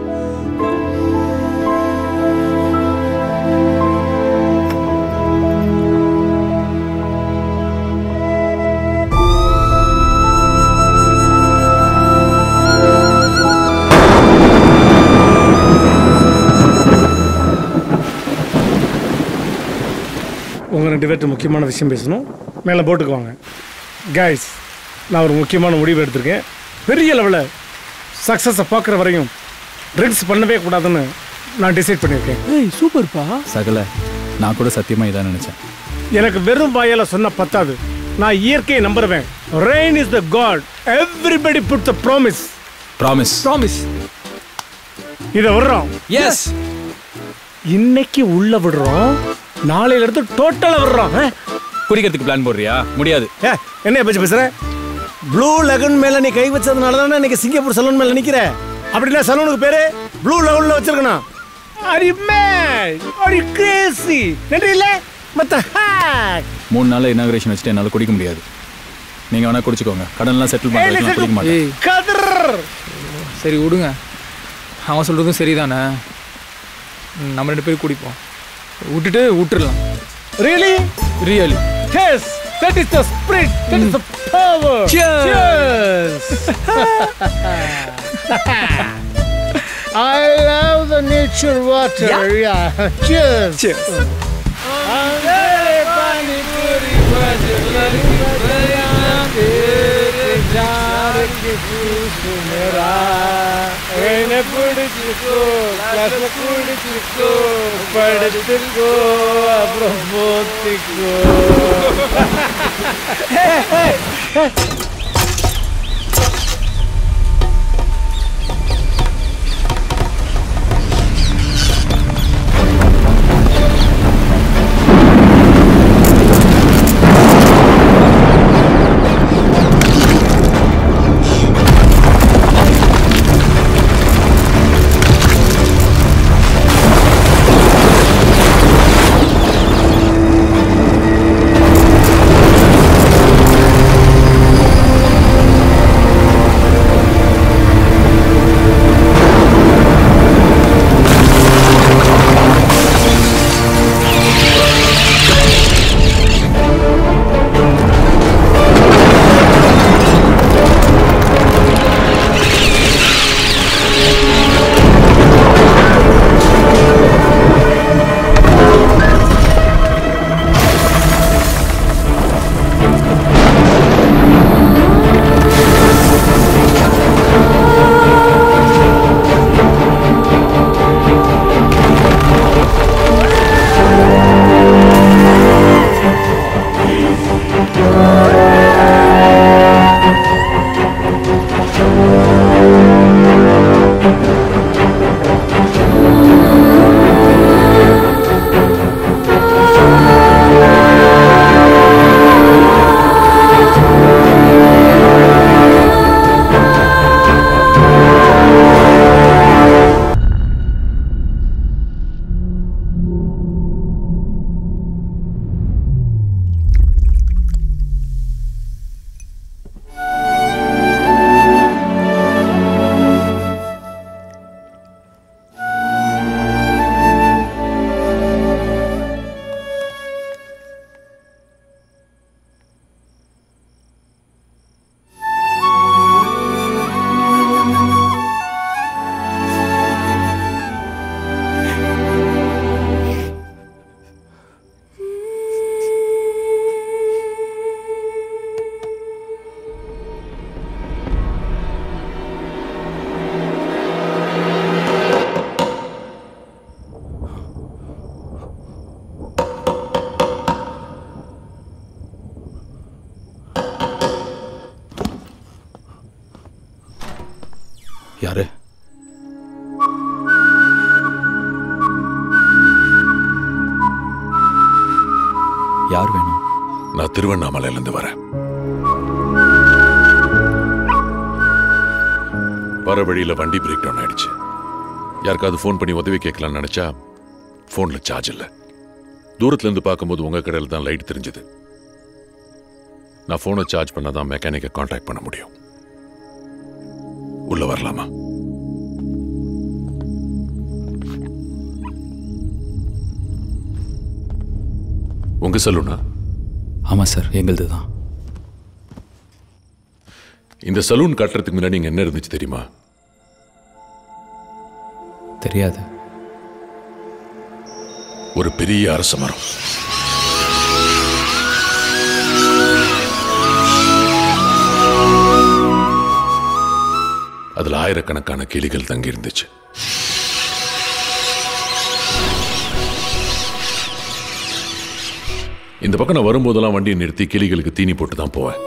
உங்கள் ரெண்டு பேர்கிட்ட முக்கியமான விஷயம் பேசணும் மேலே போட்டுக்கு வாங்க கைஸ் நான் ஒரு முக்கியமான முடிவு எடுத்திருக்கேன் பெரிய லெவலில் சக்ஸஸை பார்க்குற வரையும் ட்ரிங்க்ஸ் பண்ணவே கூடாதுன்னு நான் டிசைட் பண்ணியிருக்கேன்
ஏய் சூப்பர்ப்பா
சகல நான் கூட சத்தியமாக இதான் நினச்சேன்
எனக்கு வெறும் வாயால் சொன்ன பத்தாது நான் இயற்கையை நம்புறவேன் rain is the god everybody put the promise
promise
promise இதை விடுறோம்
எஸ்
இன்னைக்கு உள்ள விடுறோம் நாளையில இருந்து டோட்டலா விடுறோம் ஆ?
குடிக்கிறதுக்கு பிளான் போடுறியா முடியாது
ஏ என்ன பேச்சு பேசுற ப்ளூ லெகன் மேல நீ கை வச்சதுனால தானே இன்னைக்கு சிங்கப்பூர் சலூன் மேல நிக்கிற அப்படின்னா சலூனுக்கு பேரு ப்ளூ லெவல்ல வச்சிருக்கணும் அரி மேன் அரி கிரேசி நன்றி இல்ல மத்த ஹேக்
மூணு நாள் இனாகிரேஷன் வச்சுட்டு என்னால் குடிக்க முடியாது நீங்கள் வேணால் குடிச்சுக்கோங்க கடன்லாம் செட்டில் பண்ணுறதுக்கு குடிக்க மாட்டேன்
ஏய்
கதர்
சரி விடுங்க அவன் சொல்கிறதும் சரிதானே ம், நம்ம ரெண்டு பேரும் குடிப்போம் விட்டுட்டு விட்டுறலாம்
really
really
yes that is the spirit that is the power
Cheers.
I love the nature water. Yeah. Cheers. Cheers. பிடிச்சிக்கோ குடிச்சிக்கோ படுத்துக்கோ அப்புறம் போத்திக்கோ
யாரு யார் வேணும்
நான் திருவண்ணாமலையிலேருந்து வரேன் வர வழியில வண்டி பிரேக் டவுன் ஆயிடுச்சு யாருக்காவது ஃபோன் பண்ணி உதவி கேட்கலாம்னு நினைச்சா ஃபோன்ல சார்ஜ் இல்லை தூரத்துல இருந்து பார்க்கும்போது உங்க கடையில் தான் லைட் தெரிஞ்சது நான் ஃபோனை சார்ஜ் பண்ணாதான் மெக்கானிக்கை காண்டாக்ட் பண்ண முடியும் உள்ள வரலாமா உங்க சலூனா
ஆமாம் சார் எங்களுது தான்
இந்த சலூன் கட்டுறதுக்கு முன்னாடி இங்க என்ன இருந்துச்சு தெரியுமா
தெரியாது
ஒரு பெரிய அரச மரம் அதுல ஆயிரக்கணக்கான கிளிகள் தங்கி இருந்துச்சு இந்த பக்கம் நான் வரும்போதெல்லாம் வண்டியை நிறுத்தி கிளிகளுக்கு தீனி போட்டு தான் போவேன்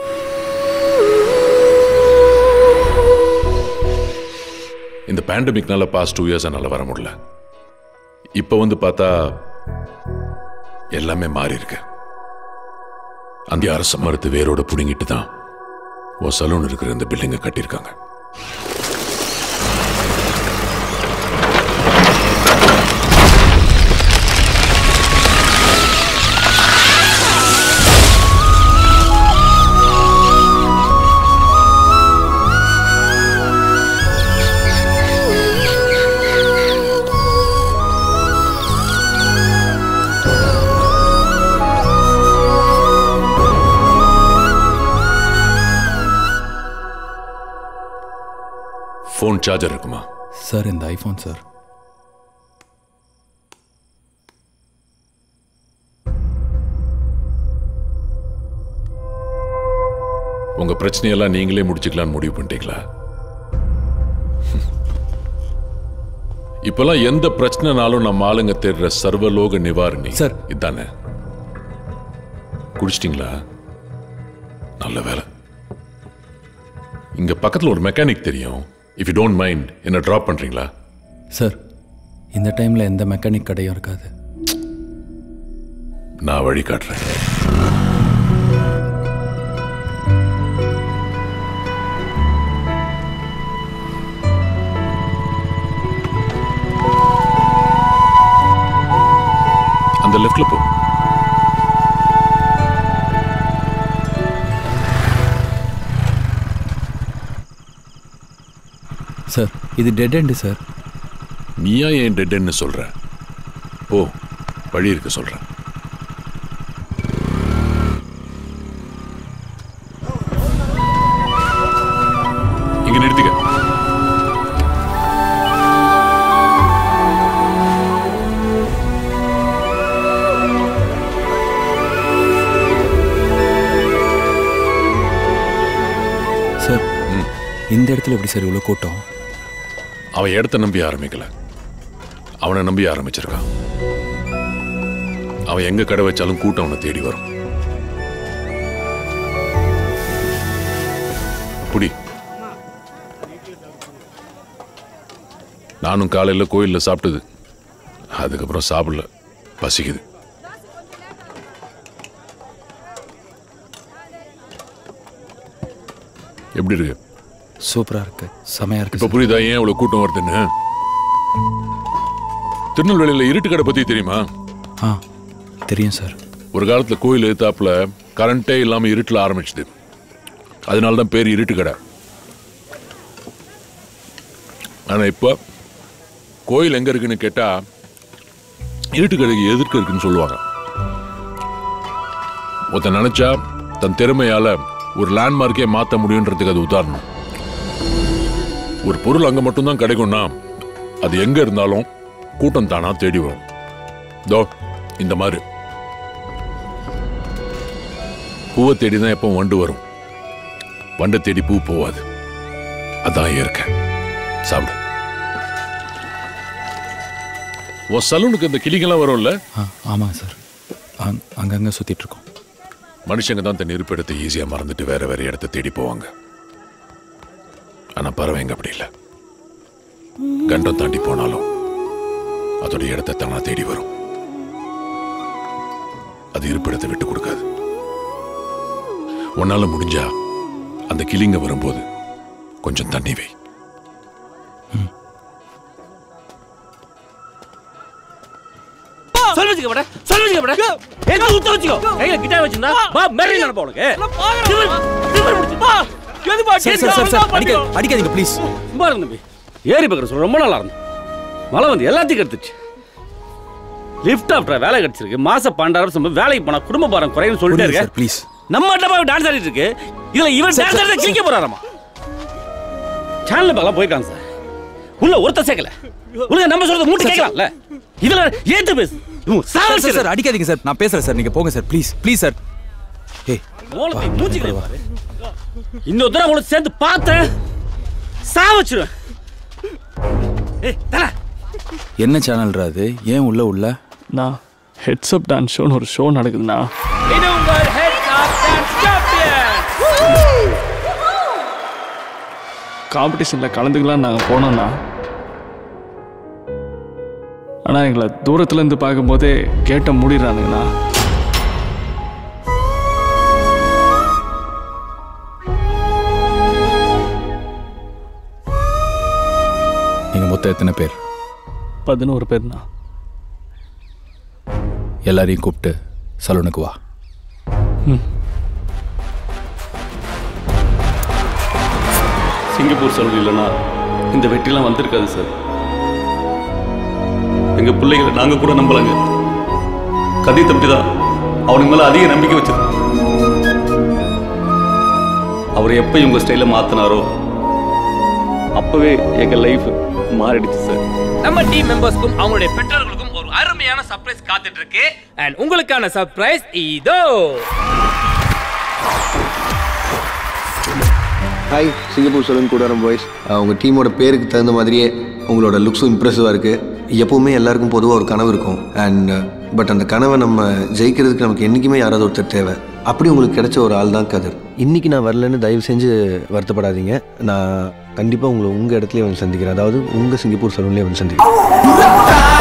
இந்த பேண்டமிக்னால பாஸ்ட் டூ இயர்ஸ் என்னால் வர முடியல இப்போ வந்து பார்த்தா எல்லாமே மாறி இருக்கு அந்த அரச மரத்து வேரோட புடுங்கிட்டு தான் உன் சலூன் இருக்கிற இந்த பில்டிங்கை கட்டியிருக்காங்க ஃபோன் சார்ஜர் இருக்குமா
சார் இந்த ஐஃபோன் சார்
உங்க பிரச்சனையெல்லாம் நீங்களே முடிச்சுக்கலாம்னு முடிவு பண்ணிட்டீங்களா இப்பெல்லாம் எந்த பிரச்சனைனாலும் நம்ம ஆளுங்க தேடுற சர்வலோக நிவாரணி சார் இதானே குடிச்சிட்டீங்களா நல்ல வேலை இங்க பக்கத்துல ஒரு மெக்கானிக் தெரியும் இஃப் யூ டோன்ட் மைண்ட் என்ன டிராப் பண்றீங்களா
சார் இந்த டைமில் எந்த மெக்கானிக் கடையும் இருக்காது
நான் வழி காட்டுறேன் அந்த லெஃப்ட்ல போ
சார் இது டெட் எண்டு சார்
நீயா ஏன் டெட்ன்னு சொல்ற ஓ வழி இருக்கு சொல்றேன் இங்க நிறுத்திக்க
சார் இந்த இடத்துல எப்படி சார் இவ்வளோ கூட்டம்
அவன் இடத்த நம்பி ஆரம்பிக்கல அவனை நம்பி ஆரம்பிச்சிருக்கான் அவன் எங்க கடை வச்சாலும் கூட்டம் அவனை தேடி வரும் புடி நானும் காலையில கோயில்ல சாப்பிட்டது அதுக்கப்புறம் சாப்பிடல பசிக்குது எப்படி இருக்கு
சூப்பராக இருக்கு செமையாக இருக்கு
இப்ப புரியுதா ஏன் இவ்வளவு கூட்டம் வருதுன்னு திருநெல்வேலியில இருட்டு கடை பத்தி தெரியுமா
ஆ தெரியும் சார்
ஒரு காலத்துல கோயில் எதிர்த்தாப்புல கரண்டே இல்லாம இருட்டுல ஆரம்பிச்சது அதனால தான் பேர் இருட்டு கடை ஆனா இப்போ கோயில் எங்க இருக்குன்னு கேட்டா இருட்டு கடைக்கு எதிர்க்க இருக்குன்னு சொல்லுவாங்க ஒருத்தன் நினைச்சா தன் திறமையால ஒரு லேண்ட்மார்க்கே மாத்த முடியுன்றதுக்கு அது உதாரணம் ஒரு பொருள் அங்க மட்டும்தான் கிடைக்கும்னா அது எங்க இருந்தாலும் கூட்டம் தானா தேடி வரும் தோ இந்த மாதிரி பூவை தேடி தான் எப்போ வண்டு வரும் வண்டை தேடி பூ போவாது அதான் இயற்கை சாப்பிடு உன் சலூனுக்கு இந்த கிளிகள்லாம் வரும்ல
ஆ ஆமாம் சார் அங் அங்கங்கே சுற்றிட்டு இருக்கோம்
மனுஷங்க தான் தன் இருப்பிடத்தை ஈஸியா மறந்துட்டு வேற வேற இடத்த தேடி போவாங்க ஆனா பறவைங்க அப்படி இல்லை கண்டம் தாண்டி போனாலும் அதோட இடத்தை தானா தேடி வரும் அது இருப்பிடத்தை விட்டு கொடுக்காது உன்னால முடிஞ்சா அந்த கிளிங்க வரும்போது கொஞ்சம் தண்ணி வை
சொல்ல வச்சுக்க மேடம் சொல்ல வச்சுக்க மேடம் எங்க ஊத்த வச்சுக்கோ கையில கிட்டார் வச்சிருந்தா பா மெரி நினைப்பா உனக்கு திமிர் திமிர் முடிச்சு பா எதுப்பா
சார் சார் சார் சார் அடிக்க அடிக்காதீங்க ப்ளீஸ்
சும்மா இருந்த தம்பி ஏறி பக்கற சொல்ல ரொம்ப நல்லா இருந்து மழை வந்து எல்லாத்தையும் கெடுத்துச்சு லிஃப்ட் ஆஃப்டர் வேலை கிடைச்சிருக்கு மாசம் பன்னெண்டாயிரம் சம்பளம் வேலைக்கு போனா குடும்ப பாரம் குறையும் சொல்லிட்டே
புரியுது
இருக்க
சார், please.
நம்ம டப்பா டான்ஸ் ஆடிட்டு இருக்கு இதுல இவன்
சார்,
டான்ஸ் ஆடி
சார்,
கிளிக்க போறாராமா சேனல் பக்கம் போயிருக்காங்க சார் உள்ள ஒருத்த சேர்க்கல உள்ள நம்ம சொல்றத மூட்டு
சார்,
கேட்கலாம்ல இதுல ஏத்து பேசு இவன்
சார் சார்,
சாவடிச்சிரு.
சார் அடிக்காதீங்க சார் நான் பேசுறேன் சார் நீங்க போங்க சார் ப்ளீஸ் ப்ளீஸ் சார் ஏய்
மோளத்தை மூஞ்சிக்கல பாரு இன்னொரு தடவை உங்களை சேர்ந்து பார்த்தேன் சாவச்சிருவேன் ஏய் தல
என்ன சேனல்ரா அது ஏன் உள்ள உள்ள
நான் ஹெட்ஸ் அப் டான்ஸ் ஷோன்னு ஒரு ஷோ நடக்குதுண்ணா
இது உங்கள் ஹெட் ஆஃப் டான்ஸ் சாம்பியன்
காம்படிஷனில் கலந்துக்கலாம் நாங்கள் போனோம்ண்ணா ஆனால் எங்களை தூரத்துலேருந்து பார்க்கும்போதே கேட்டை மூடிடுறானுங்கண்ணா
நீங்க மொத்தம் எத்தனை பேர்
பதினோரு பேர்ண்ணா
எல்லாரையும் கூப்பிட்டு சலூனுக்கு வா
சிங்கப்பூர் சலூன் இல்லைன்னா இந்த வெற்றிலாம் வந்திருக்காது சார் எங்க பிள்ளைகளை நாங்க கூட நம்பலங்க கதி தம்பி தான் அவனுக்கு மேல அதிக நம்பிக்கை வச்சது அவர் எப்ப இவங்க ஸ்டைல மாத்தினாரோ அப்பவே எங்க லைஃப் மாறிடுச்சு சார்
நம்ம டீம் மெம்பர்ஸ்க்கும் அவங்களுடைய பெற்றோர்களுக்கும் ஒரு அருமையான சர்ப்ரைஸ் காத்துட்டு இருக்கு அண்ட் உங்களுக்கான சர்ப்ரைஸ் இதோ
ஹாய் சிங்கப்பூர் சலூன் கூடாரம் பாய்ஸ் உங்கள் டீமோட பேருக்கு தகுந்த மாதிரியே உங்களோட லுக்ஸும் இம்ப்ரெசிவாக இருக்குது எப்போவுமே எல்லாருக்கும் பொதுவாக ஒரு கனவு இருக்கும் அண்ட் பட் அந்த கனவை நம்ம ஜெயிக்கிறதுக்கு நமக்கு என்றைக்குமே யாராவது ஒருத்தர் தேவை அப்படி உங்களுக்கு கிடைச்ச ஒரு ஆள் தான் கதிர் இன்னைக்கு நான் வரலன்னு தயவு செஞ்சு வருத்தப்படாதீங்க நான் கண்டிப்பாக உங்களை உங்கள் இடத்துலயே வந்து சந்திக்கிறேன் அதாவது உங்கள் சிங்கப்பூர் சலூன்லேயே வந்து சந்திக்கிறேன்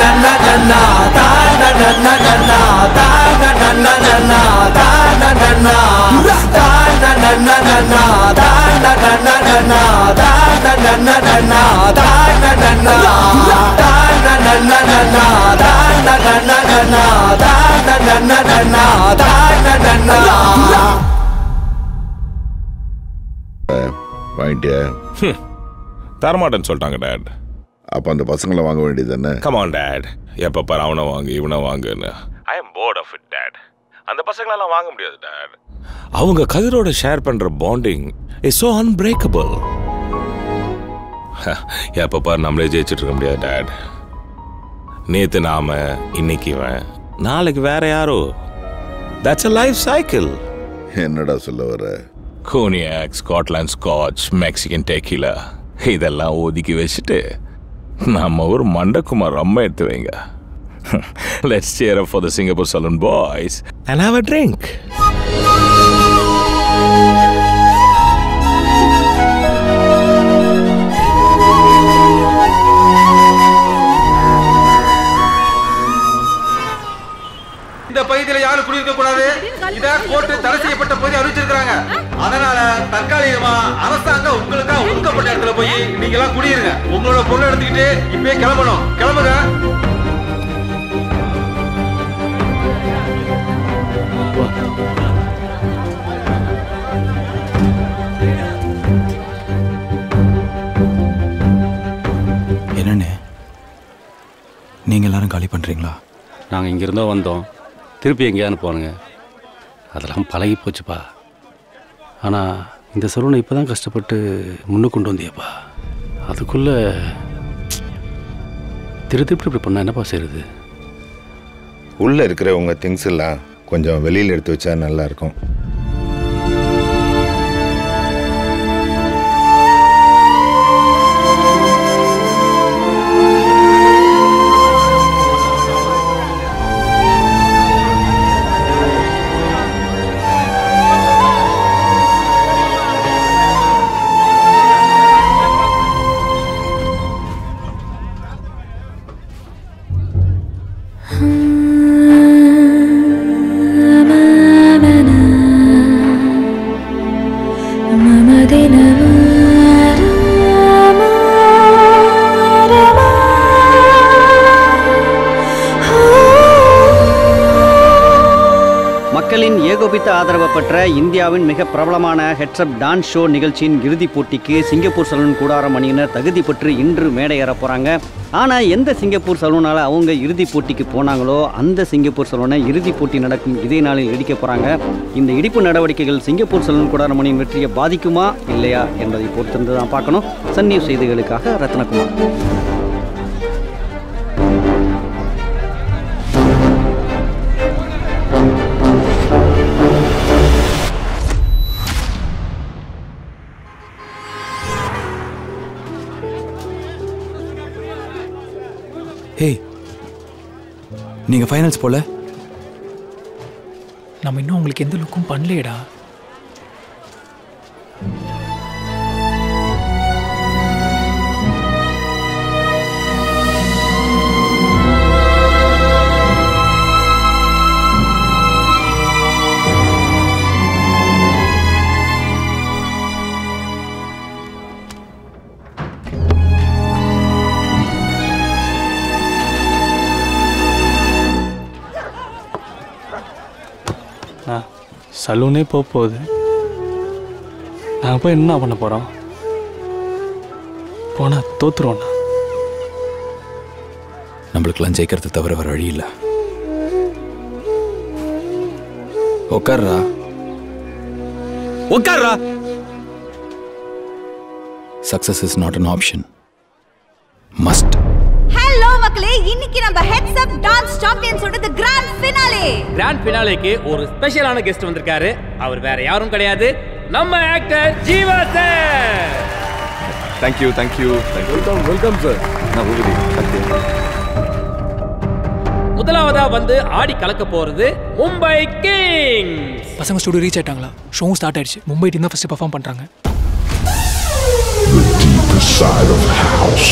வாங்கிட்டியா
தரமாட்டேன்னு சொல்லிட்டாங்க டேட்
அப்ப அந்த பசங்களை வாங்க வேண்டியது தானே
கமான் டேட் எப்போ பாரு அவனை வாங்கு இவனை வாங்குன்னு I am proud of it dad அந்த பசங்களெல்லாம் வாங்க முடியாது டேட் அவங்க கதிரோட ஷேர் பண்ற பாண்டிங் இஸ் so unbreakable எப்போ பாரு நம்மளே ஜெயிச்சிட்டு இருக்க முடியாது டேட் நேத்து நாம இன்னைக்கு இவன் நாளைக்கு வேற யாரோ தட்ஸ் a லைஃப் சைக்கிள்
என்னடா சொல்ல வர
cognac Scotland scotch Mexican tequila இதெல்லாம் ஒதுக்கி வச்சுட்டு நம்ம ஊர் மண்டக்குமார் அம்மா எடுத்து வைங்க let's cheer up for the Singapore Saloon boys and have a drink.
இந்த பகுதியில யாரும் குடியிருக்க கூடாது இத கோர்ட்டு தடை செய்யப்பட்ட பகுதி அறிவிச்சிருக்காங்க அதனால தற்காலிகமா அரசாங்கம் உங்களுக்கா ஒதுக்கப்பட்ட இடத்துல போய் நீங்க எல்லாம் குடியிருங்க உங்களோட பொருளை எடுத்துக்கிட்டு இப்பயே கிளம்பணும் கிளம்புங்க
என்னண்ணே நீங்க எல்லாரும் காலி பண்றீங்களா
நாங்கள் இங்கிருந்தோ வந்தோம் திருப்பி எங்கேயா அனுப்புவானுங்க அதெல்லாம் பழகி போச்சுப்பா ஆனால் இந்த சலூனை இப்போ தான் கஷ்டப்பட்டு முன்னு கொண்டு வந்தியப்பா அதுக்குள்ளே திரு திருப்பி இப்படி பண்ணால் என்னப்பா செய்யுது
உள்ளே இருக்கிற உங்கள் திங்ஸ் எல்லாம் கொஞ்சம் வெளியில் எடுத்து வச்சா நல்லா இருக்கும்
மக்களின் ஏகோபித்த ஆதரவு பெற்ற இந்தியாவின் மிக பிரபலமான ஹெட்ஸ்அப் டான்ஸ் ஷோ நிகழ்ச்சியின் இறுதிப் போட்டிக்கு சிங்கப்பூர் சலூன் கூடாரம் அணியினர் தகுதி பெற்று இன்று மேடை ஏற போகிறாங்க ஆனால் எந்த சிங்கப்பூர் சலூனால் அவங்க இறுதிப் போட்டிக்கு போனாங்களோ அந்த சிங்கப்பூர் சலூனை இறுதிப் போட்டி நடக்கும் இதே நாளில் இடிக்க போகிறாங்க இந்த இடிப்பு நடவடிக்கைகள் சிங்கப்பூர் சலூன் கூடாரம் அணியின் வெற்றியை பாதிக்குமா இல்லையா என்பதை பொறுத்திருந்து தான் பார்க்கணும் சன் நியூஸ் செய்திகளுக்காக ரத்னகுமார்
ஹேய் நீங்கள் ஃபைனல்ஸ் போல
நம்ம இன்னும் உங்களுக்கு எந்த லுக்கும் பண்ணலையேடா
நான் சலூனே போக போகுது நாங்கள் போய் என்ன பண்ண போகிறோம் போனால் தோத்துருவோண்ணா
நம்மளுக்கெல்லாம் ஜெயிக்கிறது தவிர வேற வழி இல்லை உட்கார்றா உட்கார்றா success is not an option must
hello மக்களே இன்னைக்கு நம்ம ஹெட்ஸ் அப் டான்ஸ் சாம்பியன்ஸோட தி கிராண்ட் ஃபினாலே
கிராண்ட் ஃபினாலேக்கு ஒரு ஸ்பெஷலான கெஸ்ட் வந்திருக்காரு அவர் வேற யாரும் கிடையாது நம்ம actor Jiiva sir
thank you thank you welcome welcome sir நான் உறுதி தேங்க்யூ
முதலாவதா வந்து ஆடி கலக்க போறது மும்பை கிங்ஸ்
பசங்க ஸ்டுடியோ ரீச் ஆயிட்டாங்களா ஷோவும் ஸ்டார்ட் ஆயிடுச்சு மும்பை டீம் தான் ஃபர்ஸ்ட் பர்ஃபார்ம் பண்ணுறாங்க
side of the house.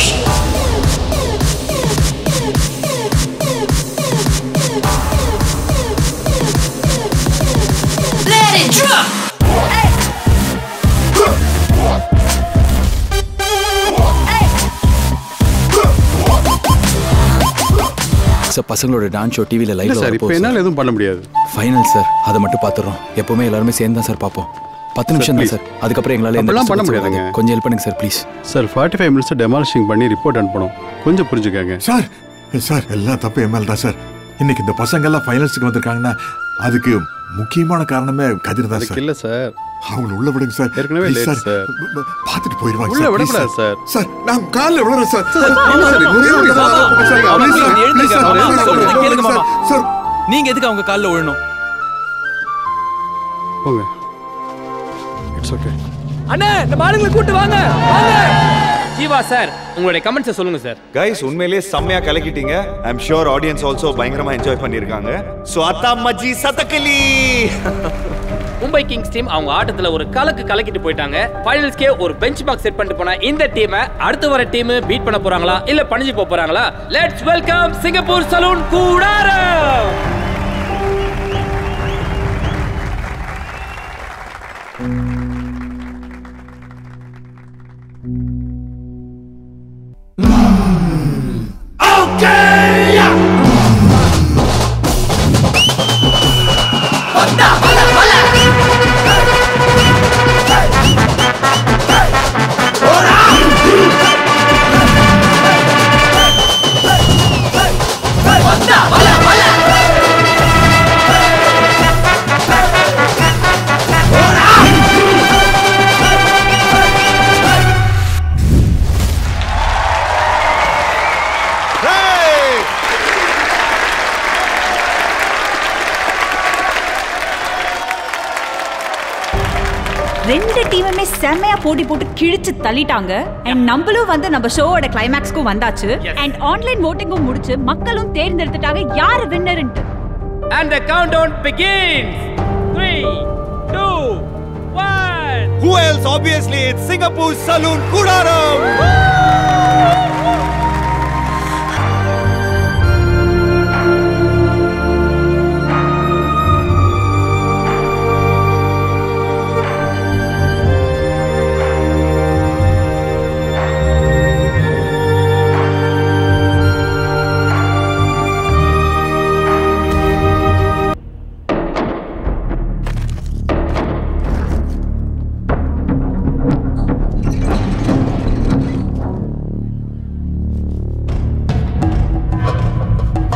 Let it drop.
Sir பசங்களோட டான்ஸ் ஷோ டிவியில்
இல்லை
லைவ்ல
சார் இப்போ என்னால் எதுவும் பண்ண முடியாது
ஃபைனல் சார் அதை மட்டும் பார்த்துறோம் எப்பவுமே எல்லாருமே சேர்ந்து தான் சார் பார்ப்போம் பத்து நிமிஷம் தான்
please.
சார் அதுக்கப்புறம் எங்களால் எந்த
அப்படிலாம் பண்ண
disturbance
முடியாதுங்க.
வராது. கொஞ்சம் ஹெல்ப் பண்ணுங்க sir please
sir forty five minutes demolishing பண்ணி ரிப்போர்ட் அனுப்பணும் கொஞ்சம் புரிஞ்சுக்கங்க
சார் சார் எல்லாம் தப்பு எம்எல் தான் சார் இன்னைக்கு இந்த பசங்க எல்லாம் ஃபைனல்ஸுக்கு வந்திருக்காங்கன்னா அதுக்கு முக்கியமான காரணமே கதிர் தான் சார்
இல்லை சார்
அவங்கள உள்ள விடுங்க சார்
ஏற்கனவே
Please,
late,
சார்
sir.
ப- ப- பார்த்துட்டு போயிடுவாங்க
உள்ள
சார், please,
விடக்கூடாது,
சார்.
சார்.
சார் நான் காலில் விழுறேன் சார்
சார்,
சார்,
ஆமா,
சார்,
சார்,
ஒரே ஒரு
மாமா,
தடவை
மாமா,
சார்,
மாமா,
please,
நீங்க
சார்,
எழுந்திருங்க,
please, சார்,
மாமா,
please,
சொல்றதை
சார்,
கேளுங்க,
சார்,
மாமா.
சார்
நீங்க எதுக்கு அவங்க காலில் விழணும்
போங்க இட்ஸ் ஓகே
அண்ணே நம்ம ஆளுங்களை கூட்டு வாங்க வாங்க ஜீவா சார் உங்களுடைய கமெண்ட்ஸை சொல்லுங்க சார்
கைஸ் உண்மையிலேயே செம்மையா கலக்கிட்டீங்க I am sure audience also பயங்கரமா என்ஜாய் பண்ணிருக்காங்க சோ அத்தா மஜ்ஜி சதக்கலி
மும்பை கிங்ஸ் டீம் அவங்க ஆட்டத்துல ஒரு கலக்கு கலக்கிட்டு போயிட்டாங்க ஃபைனல்ஸ்க்கே ஒரு பெஞ்ச் மார்க் செட் பண்ணிட்டு போனா இந்த டீமை அடுத்து வர டீம் பீட் பண்ண போறாங்களா இல்ல பணிஞ்சு போக போறாங்களா லெட்ஸ் வெல்கம் சிங்கப்பூர் சலூன் கூடாரம்
ரெண்டு டீமுமே செம்மையா போட்டி போட்டு கிழிச்சு தள்ளிட்டாங்க அண்ட் நம்மளும் வந்து நம்ம ஷோவோட கிளைமேக்ஸ்க்கும் வந்தாச்சு அண்ட் ஆன்லைன் ஓட்டிங்கும் முடிச்சு மக்களும் தேர்ந்தெடுத்துட்டாங்க யாரு வின்னர்ன்ட்டு
And the countdown begins. Three, two, one.
Who else? Obviously, it's Singapore Saloon Kudaram.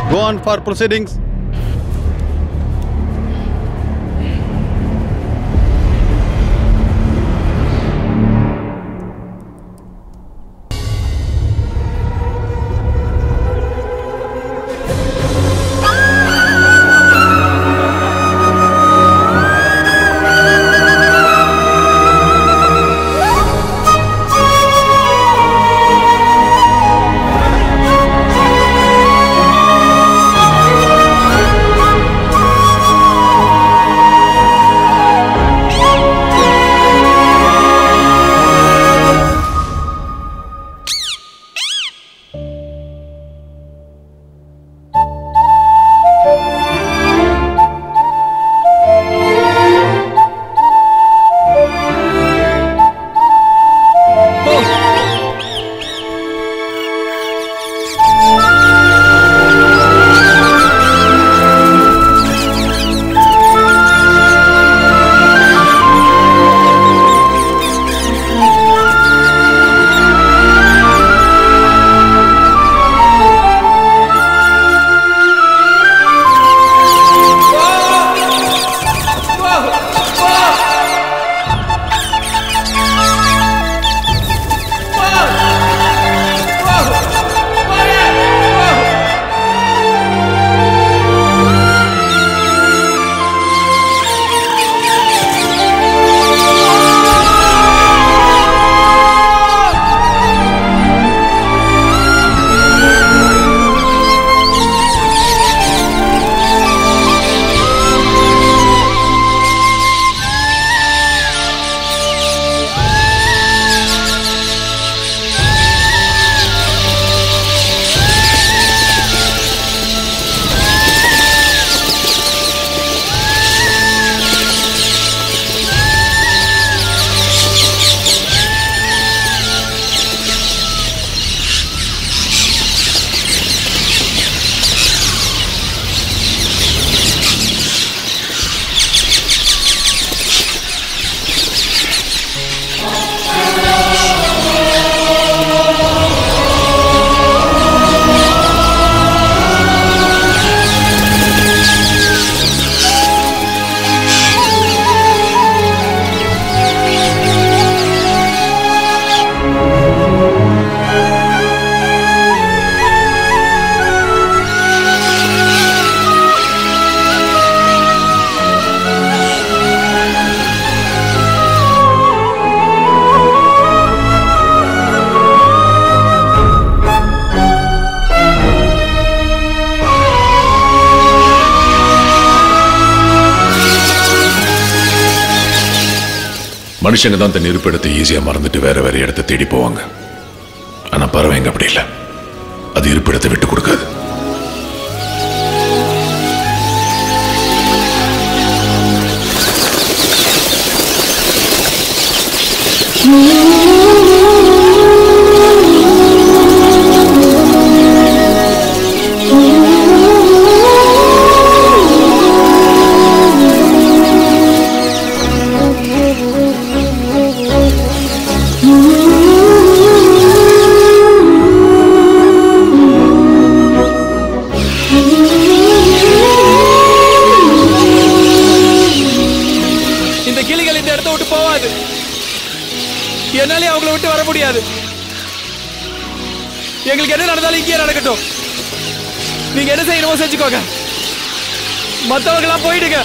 Go on for proceedings.
மனுஷங்க தான் தன் இருப்பிடத்தை ஈஸியா மறந்துட்டு வேற வேற இடத்தை தேடி போவாங்க ஆனா பறவைங்க அப்படி இல்லை அது இருப்பிடத்தை விட்டு கொடுக்காது
இந்த கிளிகள் இந்த இடத்த விட்டு போவாது என்னாலே அவங்கள விட்டு வர முடியாது எங்களுக்கு என்ன நடந்தாலும் இங்கேயே நடக்கட்டும் நீங்க என்ன செய்யணுமோ செஞ்சுக்கோங்க மத்தவங்க எல்லாம் போயிடுங்க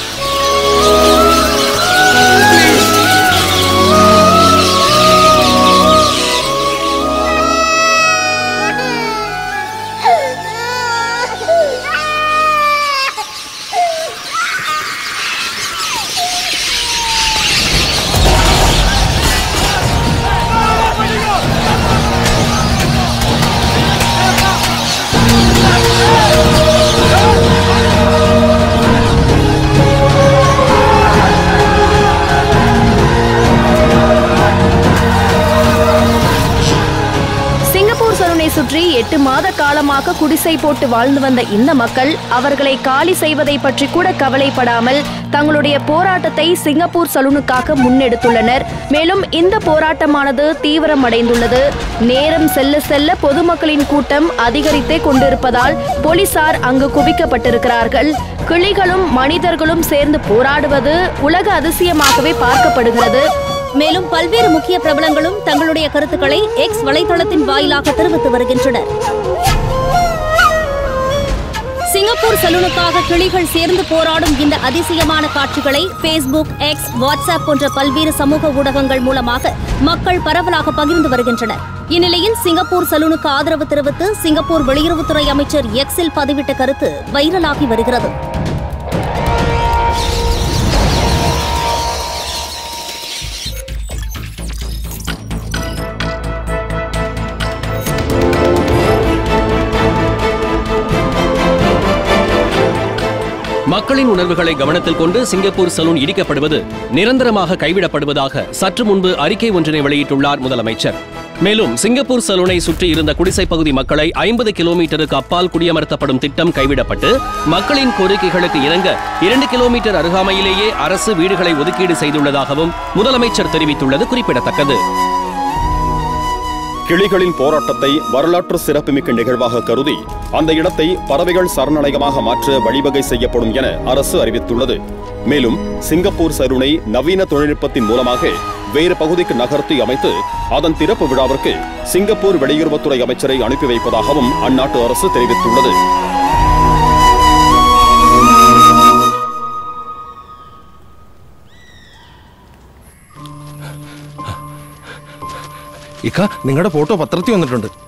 சிங்கப்பூர் சலூனை சுற்றி எட்டு மாத காலமாக குடிசை போட்டு வாழ்ந்து வந்த இந்த மக்கள் அவர்களை காலி செய்வதை பற்றி கூட கவலைப்படாமல் தங்களுடைய போராட்டத்தை சிங்கப்பூர் சலூனுக்காக முன்னெடுத்துள்ளனர் மேலும் இந்த போராட்டமானது தீவிரமடைந்துள்ளது நேரம் செல்ல செல்ல பொதுமக்களின் கூட்டம் அதிகரித்தே கொண்டிருப்பதால் போலீசார் அங்கு குவிக்கப்பட்டிருக்கிறார்கள் கிளிகளும் மனிதர்களும் சேர்ந்து போராடுவது உலக அதிசயமாகவே பார்க்கப்படுகிறது
மேலும் பல்வேறு முக்கிய பிரபலங்களும் தங்களுடைய கருத்துக்களை எக்ஸ் வலைதளத்தின் வாயிலாக தெரிவித்து வருகின்றனர் சிங்கப்பூர் சலூனுக்காக கிளிகள் சேர்ந்து போராடும் இந்த அதிசயமான காட்சிகளை ஃபேஸ்புக் எக்ஸ் வாட்ஸ்அப் போன்ற பல்வேறு சமூக ஊடகங்கள் மூலமாக மக்கள் பரவலாக பகிர்ந்து வருகின்றனர் இந்நிலையில் சிங்கப்பூர் சலூனுக்கு ஆதரவு தெரிவித்து சிங்கப்பூர் வெளியுறவுத்துறை அமைச்சர் எக்ஸில் பதிவிட்ட கருத்து வைரலாகி வருகிறது
மக்களின் உணர்வுகளை கவனத்தில் கொண்டு சிங்கப்பூர் சலூன் இடிக்கப்படுவது நிரந்தரமாக கைவிடப்படுவதாக சற்று முன்பு அறிக்கை ஒன்றினை வெளியிட்டுள்ளார் முதலமைச்சர் மேலும் சிங்கப்பூர் சலூனை சுற்றி இருந்த குடிசை பகுதி மக்களை ஐம்பது கிலோமீட்டருக்கு அப்பால் குடியமர்த்தப்படும் திட்டம் கைவிடப்பட்டு மக்களின் கோரிக்கைகளுக்கு இணங்க இரண்டு கிலோமீட்டர் அருகாமையிலேயே அரசு வீடுகளை ஒதுக்கீடு செய்துள்ளதாகவும் முதலமைச்சர் தெரிவித்துள்ளது குறிப்பிடத்தக்கது
கிளிகளின் போராட்டத்தை வரலாற்று சிறப்புமிக்க நிகழ்வாக கருதி அந்த இடத்தை பறவைகள் சரணாலயமாக மாற்ற வழிவகை செய்யப்படும் என அரசு அறிவித்துள்ளது மேலும் சிங்கப்பூர் சருணை நவீன தொழில்நுட்பத்தின் மூலமாக வேறு பகுதிக்கு நகர்த்தி அமைத்து அதன் திறப்பு விழாவிற்கு சிங்கப்பூர் வெளியுறவுத்துறை அமைச்சரை அனுப்பி வைப்பதாகவும் அந்நாட்டு அரசு தெரிவித்துள்ளது
ഇക്ക നിങ്ങളുടെ ഫോട്ടോ പത്രത്തിൽ വന്നിട്ടുണ്ട്